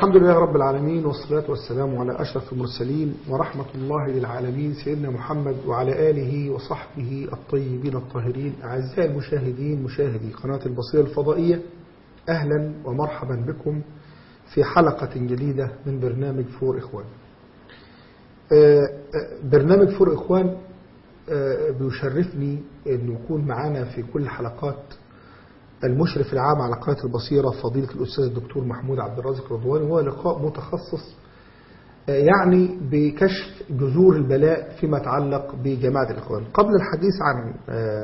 الحمد لله رب العالمين والصلاة والسلام على أشرف المرسلين ورحمة الله للعالمين سيدنا محمد وعلى آله وصحبه الطيبين الطاهرين أعزائي المشاهدين مشاهدي قناة البصيرة الفضائية أهلا ومرحبا بكم في حلقة جديدة من برنامج فور إخوان برنامج فور إخوان بيشرفني أن يكون معنا في كل حلقات المشرف العام على قناة البصيرة فضيلة الأستاذ الدكتور محمود عبد الرازق رضواني وهو لقاء متخصص يعني بكشف جذور البلاء فيما يتعلق بجماعة الإخوان قبل الحديث عن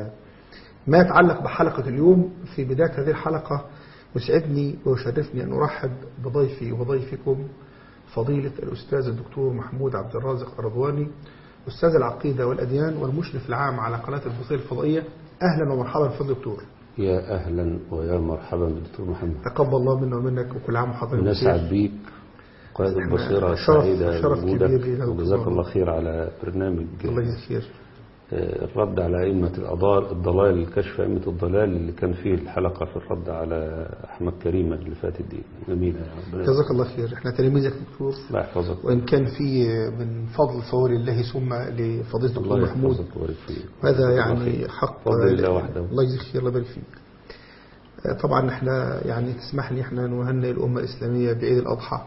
ما يتعلق بحلقة اليوم في بداية هذه الحلقة يسعدني ويشرفني أن أرحب بضيفي وضيفكم فضيلة الأستاذ الدكتور محمود عبد الرازق الرضواني أستاذ العقيدة والأديان والمشرف العام على قناة البصيرة الفضائية أهلا ومرحبا في الدكتور يا أهلا ويا مرحبا بالدكتور محمد تقبل الله منا ومنك وكل عام وحضرتك نسعد بيك قائد البصيرة شرف- سعيدة شرف بوجودك كبير لنا وجزاك والله. الله خير على برنامج الله يجزيك خير آه، الرد على أئمة الأضال الضلال كشف أئمة الضلال اللي كان فيه الحلقة في الرد على أحمد كريمة اللي فاتت دي جميلة يا ربنا جزاك الله خير احنا تلاميذك دكتور الله يحفظك وإن كان في من فضل فور الله ثم لفضيلة الدكتور الله محمود يحفظك ويبارك فيك هذا جزاك الله يعني خير. حق فضل الله وحده الله يجزيك خير الله يبارك فيك آه، طبعا احنا يعني تسمح لي احنا نهنئ الأمة الإسلامية بعيد الأضحى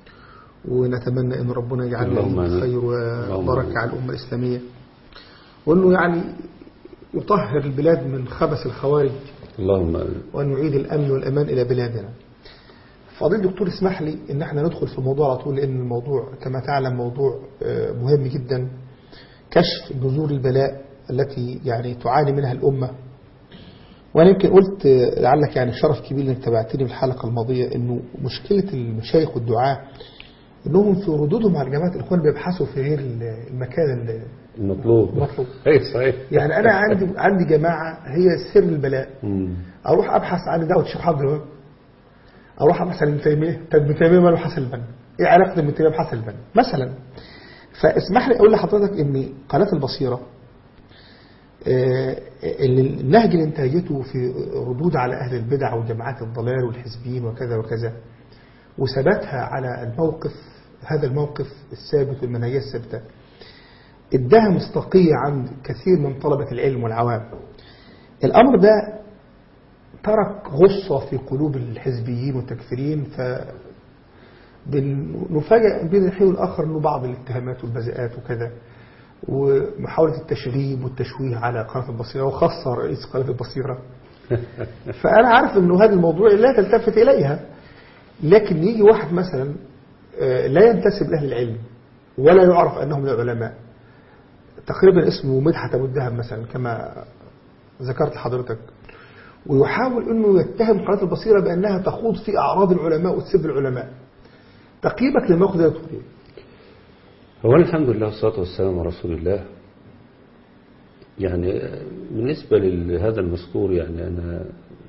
ونتمنى أن ربنا يجعلنا اللهم آمين. خير اللهم وبركة آمين. على الأمة الإسلامية وأنه يعني يطهر البلاد من خبث الخوارج اللهم آمين. وأن يعيد الأمن والأمان إلى بلادنا فضيل دكتور اسمح لي ان احنا ندخل في الموضوع على طول لان الموضوع كما تعلم موضوع آه، مهم جدا كشف جذور البلاء التي يعني تعاني منها الأمة وانا يمكن قلت آه، لعلك يعني شرف كبير انك تابعتني في الحلقة الماضية انه مشكلة المشايخ والدعاة انهم في ردودهم على جماعة الاخوان بيبحثوا في غير المكان ال- المطلوب المطلوب اي صحيح يعني انا عندي عندي جماعة هي سر البلاء مم. اروح ابحث عن دعوه الشيخ عبد الوهاب اروح ابحث عن ابن تيميه طب ابن تيميه ماله حسن البنا ايه علاقه ابن تيميه بحسن البنا مثلا فاسمح لي اقول لحضرتك ان قناه البصيره آه، اللي النهج اللي انتهجته في ردود على اهل البدع وجماعات الضلال والحزبيين وكذا وكذا وثباتها على الموقف هذا الموقف الثابت والمنهجيه الثابته اداها مصداقيه عند كثير من طلبه العلم والعوام الامر ده ترك غصة في قلوب الحزبيين والتكفيرين ف نفاجأ بين الحين والآخر أنه بعض الاتهامات والبذاءات وكذا ومحاولة التشغيب والتشويه على قناة البصيرة وخاصة رئيس قناة البصيرة فأنا عارف أنه هذا الموضوع لا تلتفت إليها لكن يجي واحد مثلا آه، لا ينتسب لأهل العلم ولا يعرف أنه من العلماء تقريبا اسمه مدحت أبو الدهب مثلا كما ذكرت لحضرتك ويحاول انه يتهم قناه البصيره بانها تخوض في اعراض العلماء وتسب العلماء. تقييمك للموقف ده يا دكتور إيه؟ هو الحمد لله والصلاة والسلام على رسول الله يعني بالنسبة لهذا المذكور يعني أنا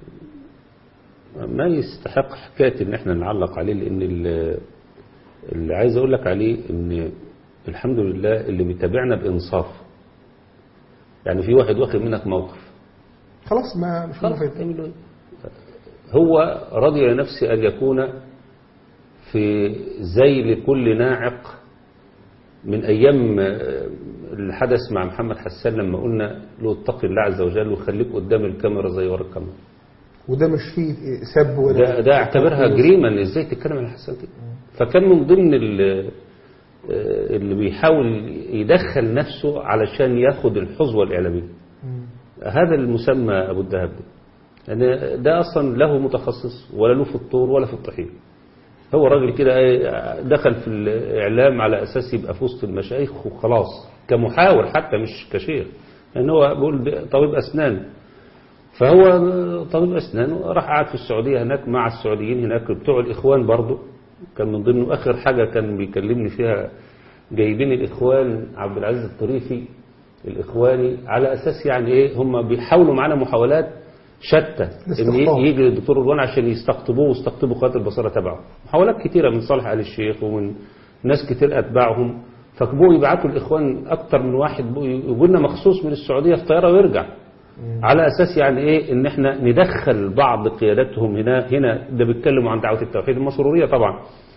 ما يستحق حكاية إن احنا نعلق عليه لأن ال- اللي عايز أقول لك عليه إن الحمد لله اللي بيتابعنا بإنصاف يعني في واحد واخد منك موقف خلاص ما مش خلاص مفيد تعمل له إيه؟ هو رضي لنفسه أن يكون في زي لكل ناعق من أيام آه، اللي حدث مع محمد حسان لما قلنا له اتق الله عز وجل وخليك قدام الكاميرا زي ورا الكاميرا وده مش فيه سب ولا ده, ده اعتبرها جريمة ازاي تتكلم عن حسان كده فكان من ضمن ال- آه، اللي بيحاول يدخل نفسه علشان ياخد الحظوة الإعلامية مم. هذا المسمى أبو الذهب ده يعني ده أصلا له متخصص ولا له في الطور ولا في الطحين هو راجل كده إيه، دخل في الإعلام على أساس يبقى في وسط المشايخ وخلاص كمحاور حتى مش كشيخ لأن هو بيقول ده طبيب أسنان فهو طبيب أسنان وراح قعد في السعودية هناك مع السعوديين هناك بتوع الإخوان برضه كان من ضمن آخر حاجة كان بيكلمني فيها جايبين الإخوان عبد العزيز الطريفي الإخواني على أساس يعني إيه هم بيحاولوا معانا محاولات شتى إن الاستقطاب. يجي للدكتور رضوان عشان يستقطبوه ويستقطبوا قناة البصيرة تبعه محاولات كتيرة من صالح آل الشيخ ومن ناس كتير أتباعهم فبقوا يبعتوا الإخوان أكتر من واحد بقوا يجوا لنا مخصوص من السعودية في طيارة ويرجع على أساس يعني إيه إن إحنا ندخل بعض قياداتهم هنا هنا ده بيتكلموا عن دعوة التوحيد المسرورية طبعا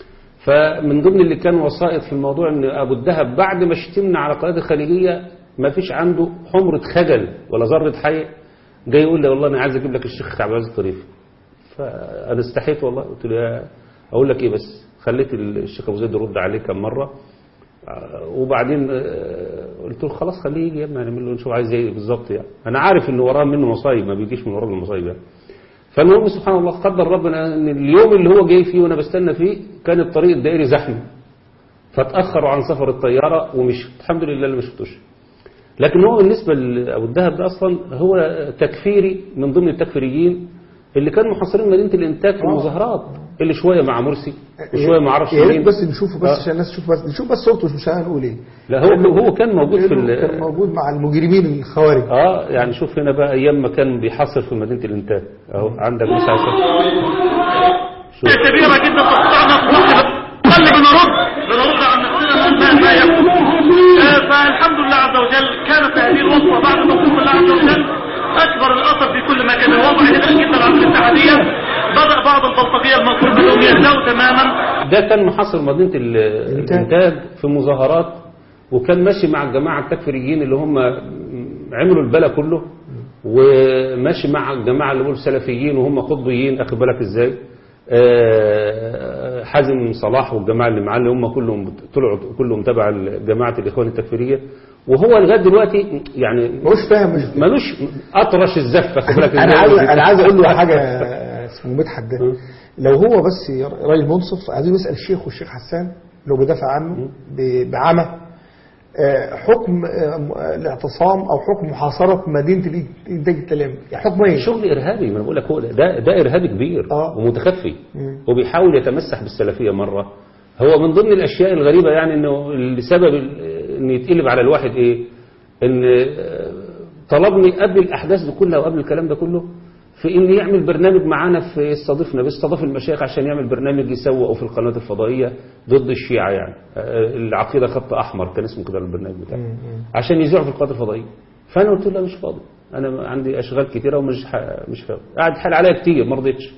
فمن ضمن اللي كان وسائط في الموضوع ان ابو الدهب بعد ما شتمنا على قناه الخليجيه ما فيش عنده حمره خجل ولا ذره حي جاي يقول لي والله انا عايز اجيب لك الشيخ عبد العزيز الطريفي فانا استحيت والله قلت له يا اقول لك ايه بس خليت الشيخ ابو زيد يرد عليه كم مره آه، وبعدين آه، قلت له خلاص خليه يجي يا ابني هنعمل له نشوف عايز ايه بالظبط يعني انا عارف ان وراه منه مصايب ما بيجيش من وراه المصايب يعني فالمهم سبحان الله قدر ربنا ان اليوم اللي هو جاي فيه وانا بستنى فيه كان الطريق الدائري زحمه فتاخروا عن سفر الطياره ومشوا الحمد لله اللي ما شفتوش لكن هو بالنسبه لابو الدهب ده اصلا هو تكفيري من ضمن التكفيريين اللي كانوا محاصرين مدينه الانتاج في المظاهرات اللي شويه مع مرسي وشويه ما اعرفش يا ريت مين بس نشوفه بس آه. عشان الناس تشوف بس نشوف بس صورته مش هنقول ايه لا هو هو كان موجود في لأنه كان ال- موجود مع المجرمين الخوارج اه يعني شوف هنا بقى ايام ما كان بيحصر في مدينه الانتاج اهو عندك مش عارف شوف كبيرة جدا تقطعنا في وقت قال بنرد بنرد عن نفسنا ما ما يكون آه، فالحمد لله عز وجل كانت هذه الوصفة بعد توفيق الله عز وجل أكبر الأثر في كل مكان الوضع هنا جدا عن الاتحادية بدأ بعض البلطجية المنصور بدهم يهدوا تماما ده كان محاصر مدينة ال- الإنتاج في مظاهرات وكان ماشي مع الجماعة التكفيريين اللي هم عملوا البلا كله وماشي مع الجماعة اللي بيقولوا سلفيين وهم قطبيين أخد بالك إزاي آه، حازم صلاح والجماعة اللي معاه اللي هم كلهم طلعوا كلهم تبع جماعة الإخوان التكفيرية وهو لغاية دلوقتي يعني مش فاهم مش ملوش أطرش الزفة خد بالك انا إزاي؟ عايز انا عايز اقول له حاجه اسمه مدحت ده لو هو بس راجل منصف عايزين نسال الشيخ والشيخ حسان لو بيدافع عنه ب- بعمى آه، حكم آه، الاعتصام او حكم محاصره مدينه الانتاج التلامي يعني حكم ايه؟ شغل ارهابي ما انا بقول لك هو ده ده ارهابي كبير آه. ومتخفي مم. وبيحاول يتمسح بالسلفيه مره هو من ضمن الاشياء الغريبه يعني انه السبب ال- ان يتقلب على الواحد ايه ان آه، طلبني قبل الاحداث دي كلها وقبل الكلام ده كله في ان يعمل برنامج معانا في يستضيفنا بيستضاف المشايخ عشان يعمل برنامج يسوقه في القناه الفضائيه ضد الشيعه يعني آه، العقيده خط احمر كان اسمه كده البرنامج بتاعه عشان يذيعوا في القناه الفضائيه فانا قلت له لا مش فاضي انا عندي اشغال كتيره ومش ح- مش فاضي قعد حال عليا كتير ما رضيتش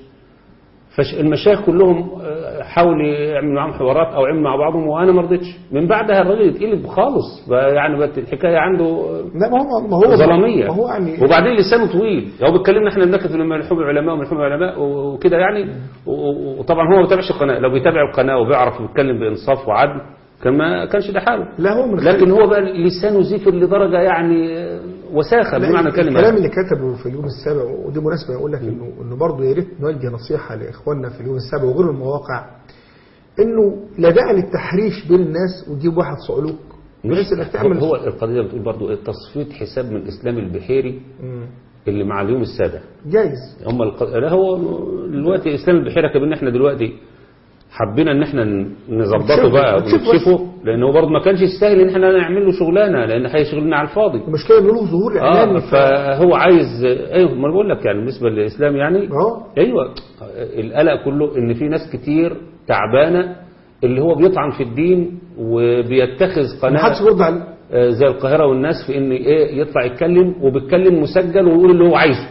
فالمشايخ كلهم آه، حاولوا يعملوا معاهم حوارات او عملوا مع بعضهم وانا ما رضيتش من بعدها الراجل يتقلب خالص بقى يعني بقت الحكايه عنده لا ما هو ما هو ظلاميه ما هو يعني وبعدين لسانه طويل هو بيتكلمنا احنا بناخد من لحوم العلماء ومن لحوم العلماء و- وكده يعني و- و- وطبعا هو ما بيتابعش القناه لو بيتابع القناه وبيعرف يتكلم بانصاف وعدل كان ما كانش ده حاله لا هو من لكن هو بقى لسانه زفر لدرجه يعني آه، وساخه لا، بمعنى الكلمه الكلام اللي كتبه في اليوم السابع ودي مناسبه اقول لك انه انه برضه يا ريت نوجه نصيحه لاخواننا في اليوم السابع وغير المواقع انه لا داعي للتحريش بين الناس وتجيب واحد صعلوك بحيث انك تعمل هو القضيه بتقول برضو ايه تصفيه حساب من اسلام البحيري مم. اللي مع اليوم السابع جايز هم الق... لا هو دلوقتي اسلام البحيره كمان احنا دلوقتي حبينا ان احنا نظبطه نكشفه، بقى نكشفه ونكشفه لان هو برضه ما كانش يستاهل ان احنا نعمل له شغلانه لان هيشغلنا على الفاضي المشكله انه له ظهور اه اعلامي ف- فهو عايز ايوه ما أنا بقول لك يعني بالنسبه للاسلام يعني اه ايوه القلق كله ان في ناس كتير تعبانه اللي هو بيطعن في الدين وبيتخذ ما حدش قناه بيرد عليه آه، زي القاهره والناس في ان ايه يطلع يتكلم وبيتكلم مسجل ويقول اللي هو عايزه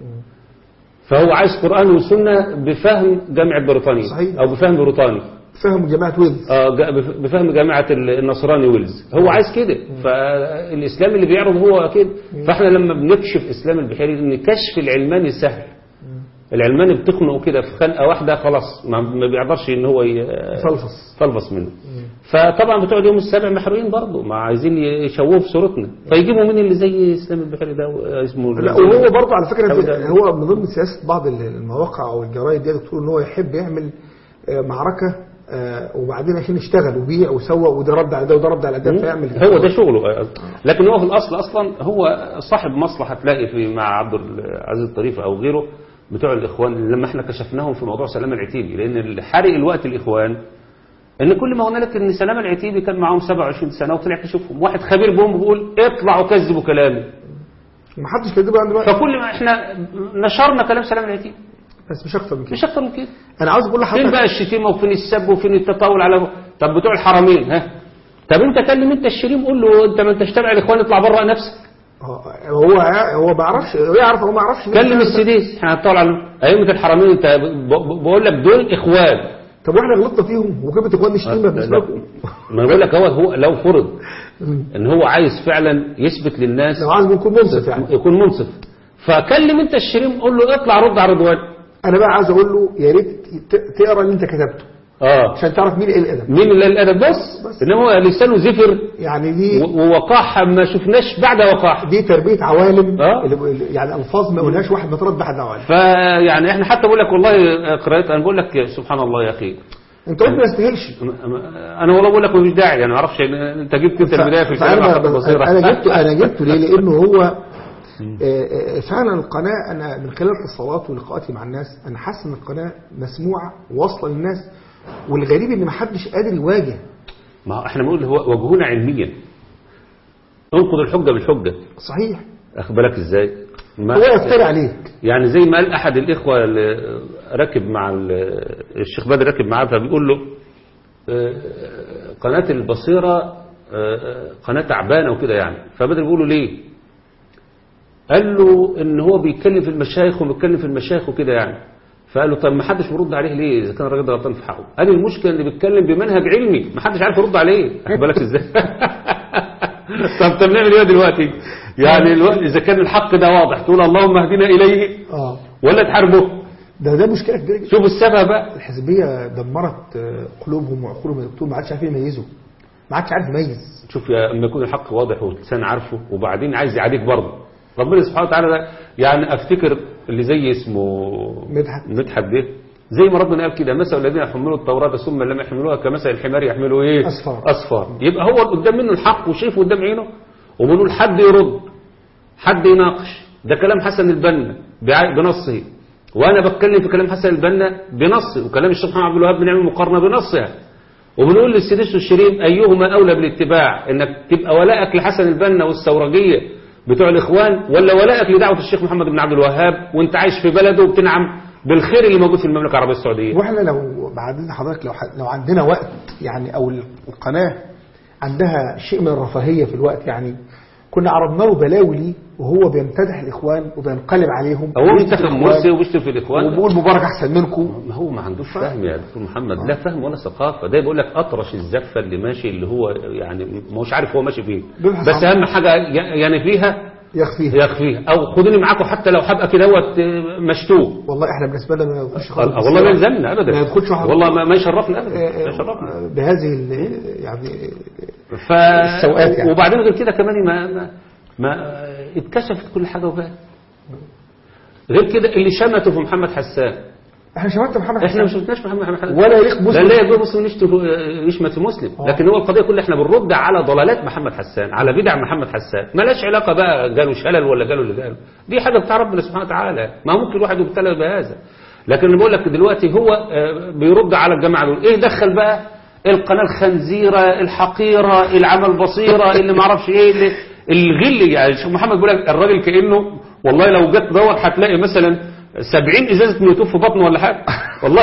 فهو عايز قران وسنه بفهم جامعه بريطانيا صحيح. او بفهم بريطاني فهم جماعه ويلز اه جا- بف- بفهم جامعة ال- النصراني ويلز هو عايز كده فالإسلام اللي بيعرض هو كده فاحنا لما بنكشف إسلام البحيري إن كشف العلماني سهل العلماني بتخنقه كده في خنقة واحدة خلاص ما ما بيقدرش إن هو ي- فلفص فلفص منه فطبعا بتوع اليوم السابع محروقين برضه ما عايزين يشوهوا في صورتنا فيجيبوا مين اللي زي اسلام البحيري ده اسمه لا وهو برضه على فكره أو انت- ده- هو من ضمن سياسه بعض المواقع او الجرايد دي دكتور ان هو يحب يعمل آه، معركه آه، وبعدين عشان يشتغل وبيع ويسوق وده رد على ده وده رد على ده فيعمل هو ده شغله لكن هو في الاصل اصلا هو صاحب مصلحه تلاقي في مع عبد العزيز الطريف او غيره بتوع الاخوان لما احنا كشفناهم في موضوع سلام العتيبي لان اللي حرق الوقت الاخوان ان كل ما قلنا لك ان سلام العتيبي كان معاهم 27 سنه وطلع كشفهم واحد خبير بهم بيقول اطلعوا كذبوا كلامي ما حدش كاتبها عند دلوقتي فكل ما احنا نشرنا كلام سلام العتيبي بس مش اكتر من كده مش اكتر من كده انا عاوز اقول فين لحضرتك بقى الشتيمه وفين السب وفين التطاول على طب بتوع الحرمين ها طب انت كلم انت الشريم قول له انت ما انتش تابع الاخوان اطلع بره نفسك آه، هو هو ما بيعرفش هو يعرف هو ما يعرفش كلم السديس احنا هنطول على ائمه الحرمين انت ب- ب- بقول لك دول اخوان طب واحنا غلطنا فيهم وجبت اخواننا شتيمه بالنسبه لكم ما أنا بقول لك هو هو لو فرض ان هو عايز فعلا يثبت للناس لو عايز يكون منصف يعني يكون منصف فكلم انت الشريم قول له اطلع رد على رضوان انا بقى عايز اقول له يا ريت ت- تقرا اللي انت كتبته اه عشان تعرف مين ايه الادب مين اللي الادب بس بس. ان هو لسانه زفر يعني دي و- ووقاحة ما شفناش بعد وقاحة دي تربيه عوالم آه. اللي- يعني الفاظ ما يقولهاش واحد متربى حد عوالم فيعني احنا حتى بقول لك والله قرأت انا بقول لك سبحان الله يا اخي انت قلت ما يستاهلش انا والله بقول لك مفيش داعي يعني ما اعرفش انت جبت انت البدايه في الكلام فأنا على ب- البصيره انا جبته انا جبته ليه لانه هو آه، آه، فعلا القناه انا من خلال اتصالات ولقاءاتي مع الناس انا حاسس ان القناه مسموعه واصله للناس والغريب ان ما حدش قادر يواجه ما هو احنا بنقول هو واجهونا علميا انقض الحجه بالحجه صحيح اخد بالك ازاي ما هو يفتري عليك يعني زي ما قال احد الاخوه اللي راكب مع ال- الشيخ بدر راكب معاه فبيقول له آه، قناه البصيره آه، قناه تعبانه وكده يعني فبدر بيقول له ليه قال له ان هو بيتكلم في المشايخ وبيتكلم في المشايخ وكده يعني فقال له طب ما حدش بيرد عليه ليه اذا كان الراجل ده غلطان في حقه قال المشكله اللي بيتكلم بمنهج علمي ما حدش عارف يرد عليه خد بالك ازاي طب طب نعمل ايه دلوقتي يعني الوقت اذا كان الحق ده واضح تقول اللهم اهدنا اليه اه ولا تحاربه ده ده مشكله كبيره جدا شوف السبب بقى الحزبيه دمرت آه، قلوبهم وعقولهم يا دكتور ما عادش عارف يميزوا ما عادش عارف يميز شوف يا اما يكون الحق واضح واللسان عارفه وبعدين عايز يعاديك برضه ربنا سبحانه وتعالى ده يعني افتكر اللي زي اسمه مدحت. مدحت ده زي ما ربنا قال كده مثل الذين يحملوا التوراة ثم لم يحملوها كمثل الحمار يحملوا ايه أصفار. اصفار يبقى هو قدام منه الحق وشايفه قدام عينه وبنقول حد يرد حد يناقش ده كلام حسن البنا بع- بنصه وانا بتكلم في كلام حسن البنا بنصه وكلام الشيخ محمد عبد الوهاب بنعمل مقارنه بنصها وبنقول للسديس والشريم ايهما اولى بالاتباع انك تبقى ولائك لحسن البنا والثورجيه بتوع الاخوان ولا ولائك لدعوه الشيخ محمد بن عبد الوهاب وانت عايش في بلده وبتنعم بالخير اللي موجود في المملكه العربيه السعوديه واحنا لو بعدين حضرتك لو ح- لو عندنا وقت يعني او القناه عندها شيء من الرفاهيه في الوقت يعني كنا عرضنا له بلاوي وهو بيمتدح الاخوان وبينقلب عليهم هو وبيشتم بيشتغل الإخوان مرسي وبيشتم في الاخوان وبيقول مبارك احسن منكم ما هو ما عندوش فهم يا دكتور محمد لا فهم ولا ثقافه ده بيقول لك اطرش الزفه اللي ماشي اللي هو يعني ما هوش عارف هو ماشي فين بيبحث بس عن- اهم حاجه ي- يعني فيها يخفيها يخفيها او خدوني معاكم حتى لو هبقى كده دوت مشتوم والله احنا بالنسبه لنا ما يدخلش خالص آه، والله ما يلزمنا ابدا ما يدخلش واحد والله ما, ما يشرفنا ابدا آه، ما يشرفنا آه، بهذه ال- يعني ف السوءات يعني. وبعدين غير كده كمان ما ما, ما اتكشفت كل حاجه وبقى غير كده اللي شمته في محمد حسان احنا شمعت محمد احنا ما حسن شفناش محمد حسان ولا يليق لا مسلم لا يجوز مسلم يشتم يشمت في مسلم آه. لكن هو القضيه كلها احنا بنرد على ضلالات محمد حسان على بدع محمد حسان مالهاش علاقه بقى قالوا شلل ولا قالوا اللي قالوا دي حاجه بتاع ربنا سبحانه وتعالى ما ممكن الواحد يبتلى بهذا لكن انا بقول لك دلوقتي هو آه، بيرد على الجماعه دول ايه دخل بقى القناه الخنزيره الحقيره العمل بصيره اللي ما اعرفش ايه اللي الغل يعني الشيخ محمد بيقول لك الراجل كانه والله لو جت دور هتلاقي مثلا 70 ازازه ميوتوب في بطنه ولا حاجه والله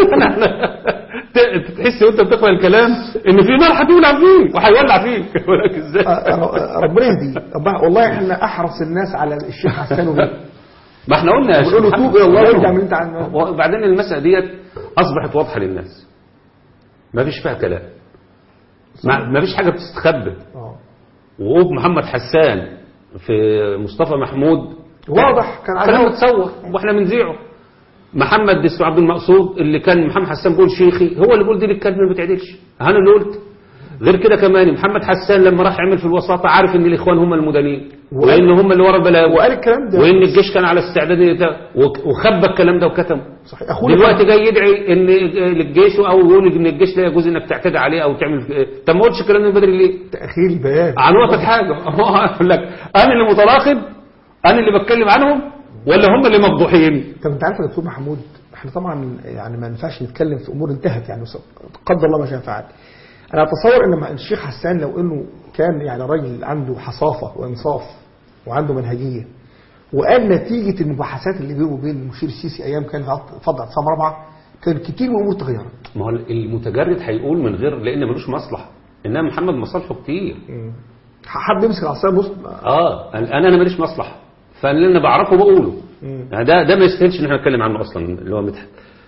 ت- تحس وانت بتقرا الكلام ان في نار هتولع فيك وهيولع فيك يقول لك ازاي آه، آه، ربنا يهديه ربنا- والله احنا احرص الناس على الشيخ حسان وبيه ما احنا قلنا يا بنقول له شيخ توب محمد. الى الله وارجع من اللي انت عنه وبعدين المسألة ديت أصبحت واضحة للناس ما فيش فيها كلام ما ما فيش حاجة بتستخبى آه. وقوف محمد حسان في مصطفى محمود واضح كان كلام عليه متصور واحنا بنذيعه محمد اسمه عبد المقصود اللي كان محمد حسان بيقول شيخي هو اللي بيقول دي الكلمه ما بتعدلش انا اللي قلت غير كده كمان محمد حسان لما راح يعمل في الوساطه عارف ان الاخوان هم المدانين وان هم اللي ورا البلاوي وقال الكلام ده وان الجيش كان على استعداد يت- وك- وخبى الكلام ده وكتمه صحيح اخونا دلوقتي جاي يدعي ان للجيش او يقول ان الجيش لا يجوز انك تعتدي عليه او تعمل طب ما قلتش الكلام ده من بدري ليه؟ تاخير البيان عن وقت حاجه هو يقول لك انا اللي متراقب انا اللي بتكلم عنهم ولا هم اللي مفضوحين؟ طب انت عارف يا دكتور محمود احنا طبعا يعني ما ينفعش نتكلم في امور انتهت يعني وس- قدر الله ما شاء فعل انا اتصور ان مع الشيخ حسان لو انه كان يعني راجل عنده حصافه وانصاف وعنده منهجيه وقال نتيجه المباحثات اللي بينه وبين المشير السيسي ايام كان في عط- فضل اعتصام رابعه كان كتير من الامور تغيرت ما هو المتجرد هيقول من غير لان ملوش مصلحه انما محمد مصالحه كتير حد يمسك العصايه بص اه انا انا ماليش مصلحه فاللي انا بعرفه بقوله مم. يعني ده ده ما يستاهلش ان احنا نتكلم عنه اصلا اللي هو مدحت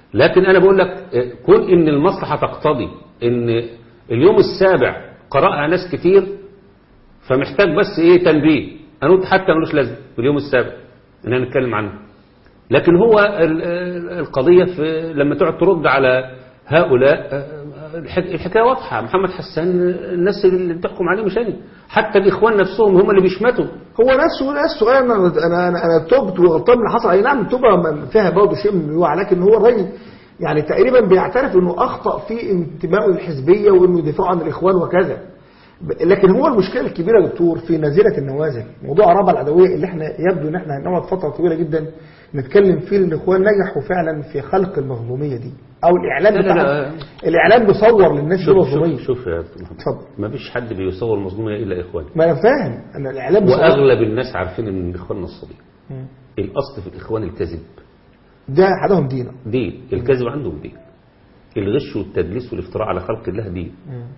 لكن انا بقول لك آه، كون ان المصلحه تقتضي ان اليوم السابع قرأها ناس كتير فمحتاج بس ايه تنبيه انا قلت حتى ملوش لازمه في اليوم السابع ان انا نتكلم عنه لكن هو ال- ال- القضيه في لما تقعد ترد على هؤلاء آه، الحك- الحكايه واضحه محمد حسان الناس اللي بتحكم عليه مش انا حتى الاخوان نفسهم هم اللي بيشمتوا هو نفسه ناس صغير انا انا انا, أنا تبت وغلطان من اللي حصل اي نعم التوبه م- فيها برضه شيء من الوعي لكن هو الراجل يعني تقريبا بيعترف انه اخطا في انتمائه للحزبيه وانه يدافع عن الاخوان وكذا ب- لكن هو المشكله الكبيره يا دكتور في نازله النوازل موضوع الرابعه العدويه اللي احنا يبدو ان احنا هنقعد فتره طويله جدا نتكلم فيه لان الاخوان نجحوا فعلا في خلق المظلوميه دي او الاعلام لا، لا، بتاع لا. الاعلام بيصور للناس دي شوف مظلوميه شوف, شوف يا أستاذ محمد اتفضل ما فيش حد بيصور المظلوميه الا اخواني ما انا فاهم ان الاعلام بيصور واغلب الناس عارفين ان الاخوان نصابين مم. الاصل في الاخوان الكذب ده حدهم دينا دين الكذب عندهم دين الغش والتدليس والافتراء على خلق الله دين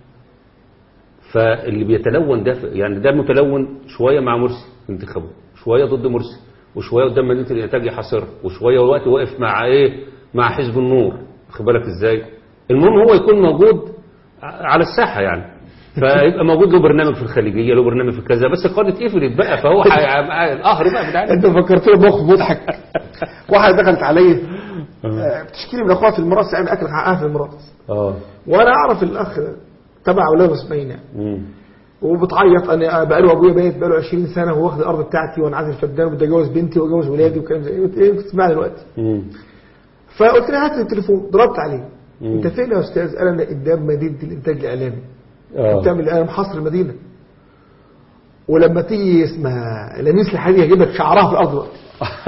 فاللي بيتلون ده يعني ده متلون شويه مع مرسي في انتخابه شويه ضد مرسي وشويه قدام مدينه الانتاج يحاصرها وشويه وقت واقف مع ايه مع حزب النور واخد بالك ازاي المهم هو يكون موجود ع- على الساحه يعني فيبقى موجود له برنامج في الخليجيه له برنامج في كذا بس القاده اتقفلت بقى فهو حي- القهر بقى بتاع انت فكرتني بموقف مضحك واحد دخلت عليا آه، بتشكي لي من اخوها في المراس يعني اكل حقها في المراس اه وانا اعرف الاخ ده تبع اولاد اسماعيل يعني مم. وبتعيط انا بقاله ابويا بايت بقاله 20 سنه وهو واخد الارض بتاعتي وانا عازل فدان وبدي اتجوز بنتي واجوز ولادي وكلام زي ايه بتسمعني دلوقتي مم. فقلت له هات لي التليفون ضربت عليه مم. انت فين يا استاذ قال انا قدام مدينه الانتاج الاعلامي اه بتعمل انا محاصر المدينه ولما تيجي اسمها لميس الحديد هجيب لك شعرها في الارض دلوقتي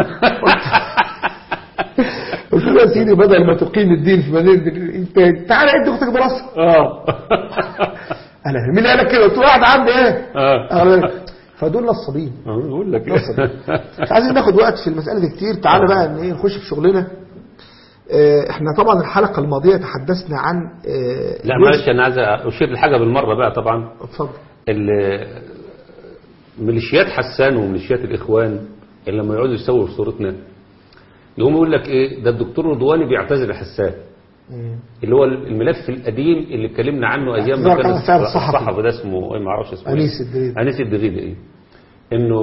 قلت له يا سيدي بدل ما تقيم الدين في مدينه الانتاج تعالى انت اختك براسك اه انا مين اللي قال لك كده قلت له واحد عندي ايه اه أغلب- فدول نصابين اه بقول لك نصابين مش عايزين ناخد وقت في المساله دي كتير تعالى بقى ان ايه نخش في شغلنا آه، احنا طبعا الحلقه الماضيه تحدثنا عن آه، لا جزء- معلش انا عايز اشير لحاجه بالمره بقى طبعا اتفضل ال- ميليشيات حسان وميليشيات الاخوان اللي لما يقعدوا يسووا في صورتنا يقوم يقول لك ايه ده الدكتور رضواني بيعتذر لحسان مم. اللي هو الملف القديم اللي اتكلمنا عنه ايام ما اعتذار كان كان فعل الصحفي. الصحفي ده اسمه ايه ما اعرفش اسمه إيه. أنيس الدريدي. انيس الدريدي ايه انه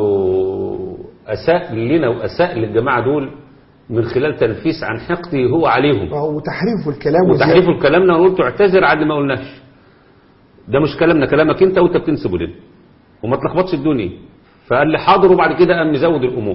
اساء لنا واساء للجماعه دول من خلال تنفيس عن حقده هو عليهم وتحريف الكلام وتحريف كلامنا ونقول اعتذر على اللي ما قلناش ده مش كلامنا كلامك انت وانت بتنسبه لنا وما تلخبطش الدنيا فقال لي حاضر وبعد كده قام مزود الامور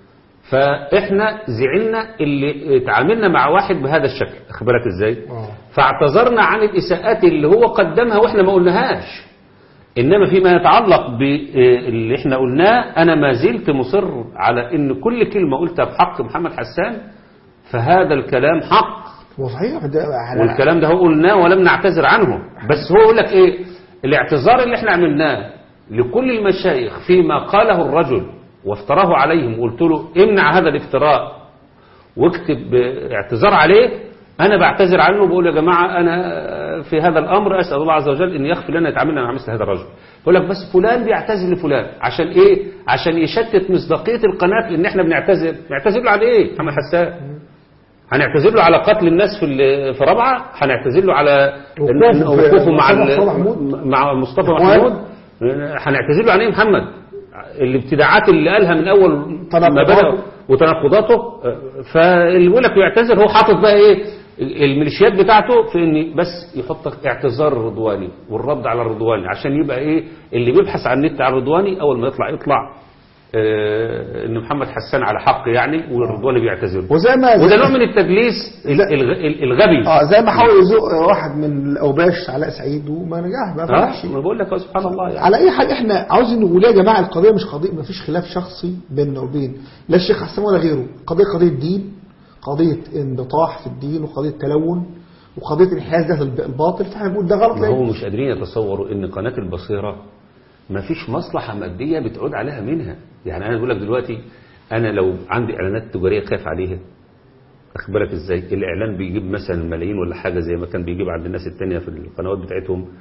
فاحنا زعلنا اللي اتعاملنا مع واحد بهذا الشكل اخبرك ازاي آه. فاعتذرنا عن الاساءات اللي هو قدمها واحنا ما قلناهاش انما فيما يتعلق باللي احنا قلناه انا ما زلت مصر على ان كل كلمه قلتها بحق محمد حسان فهذا الكلام حق هو صحيح ده على والكلام ده هو قلناه ولم نعتذر عنه بس هو يقول لك ايه الاعتذار اللي احنا عملناه لكل المشايخ فيما قاله الرجل وافتراه عليهم وقلت له امنع هذا الافتراء واكتب اعتذار عليه انا بعتذر عنه وبقول يا جماعه انا في هذا الامر اسال الله عز وجل ان يغفر لنا يتعاملنا مع مثل هذا الرجل يقول لك بس فلان بيعتذر لفلان عشان ايه عشان يشتت مصداقيه القناه لان احنا بنعتذر نعتذر له على ايه محمد حسان هنعتذر له على قتل الناس في ال- في رابعه هنعتذر له على وقوفه إن- في- وقوفه مع مصطفى ال- محمود. مع مصطفى محمود. محمود هنعتذر له عن ايه محمد الابتداعات اللي قالها من اول ما تناقضاته. بدأ وتناقضاته فاللي بيقول لك بيعتذر هو حاطط بقى ايه الميليشيات بتاعته في ان بس يحط اعتذار الرضواني والرد على الرضواني عشان يبقى ايه اللي بيبحث عن النت على الرضواني اول ما يطلع يطلع آه، ان محمد حسان على حق يعني والرضواني بيعتذر وزي ما وده نوع من التدليس ال- الغ- ال- الغبي اه زي ما حاول يزق واحد من الاوباش علاء سعيد وما نجح ما فرحش اه ما بقول لك سبحان الله يعني على اي حال احنا عاوزين نقول يا جماعه القضيه مش قضيه ما فيش خلاف شخصي بيننا وبين لا الشيخ حسان ولا غيره قضيه قضيه دين قضيه انبطاح في الدين وقضيه تلون وقضيه انحياز ده الباطل فاحنا بنقول ده غلط ما هو ليه؟ مش قادرين يتصوروا ان قناة البصيرة ما فيش مصلحة مادية بتعود عليها منها يعني انا بقول لك دلوقتي انا لو عندي اعلانات تجارية خايف عليها واخد بالك ازاي الاعلان بيجيب مثلا ملايين ولا حاجة زي ما كان بيجيب عند الناس التانية في القنوات بتاعتهم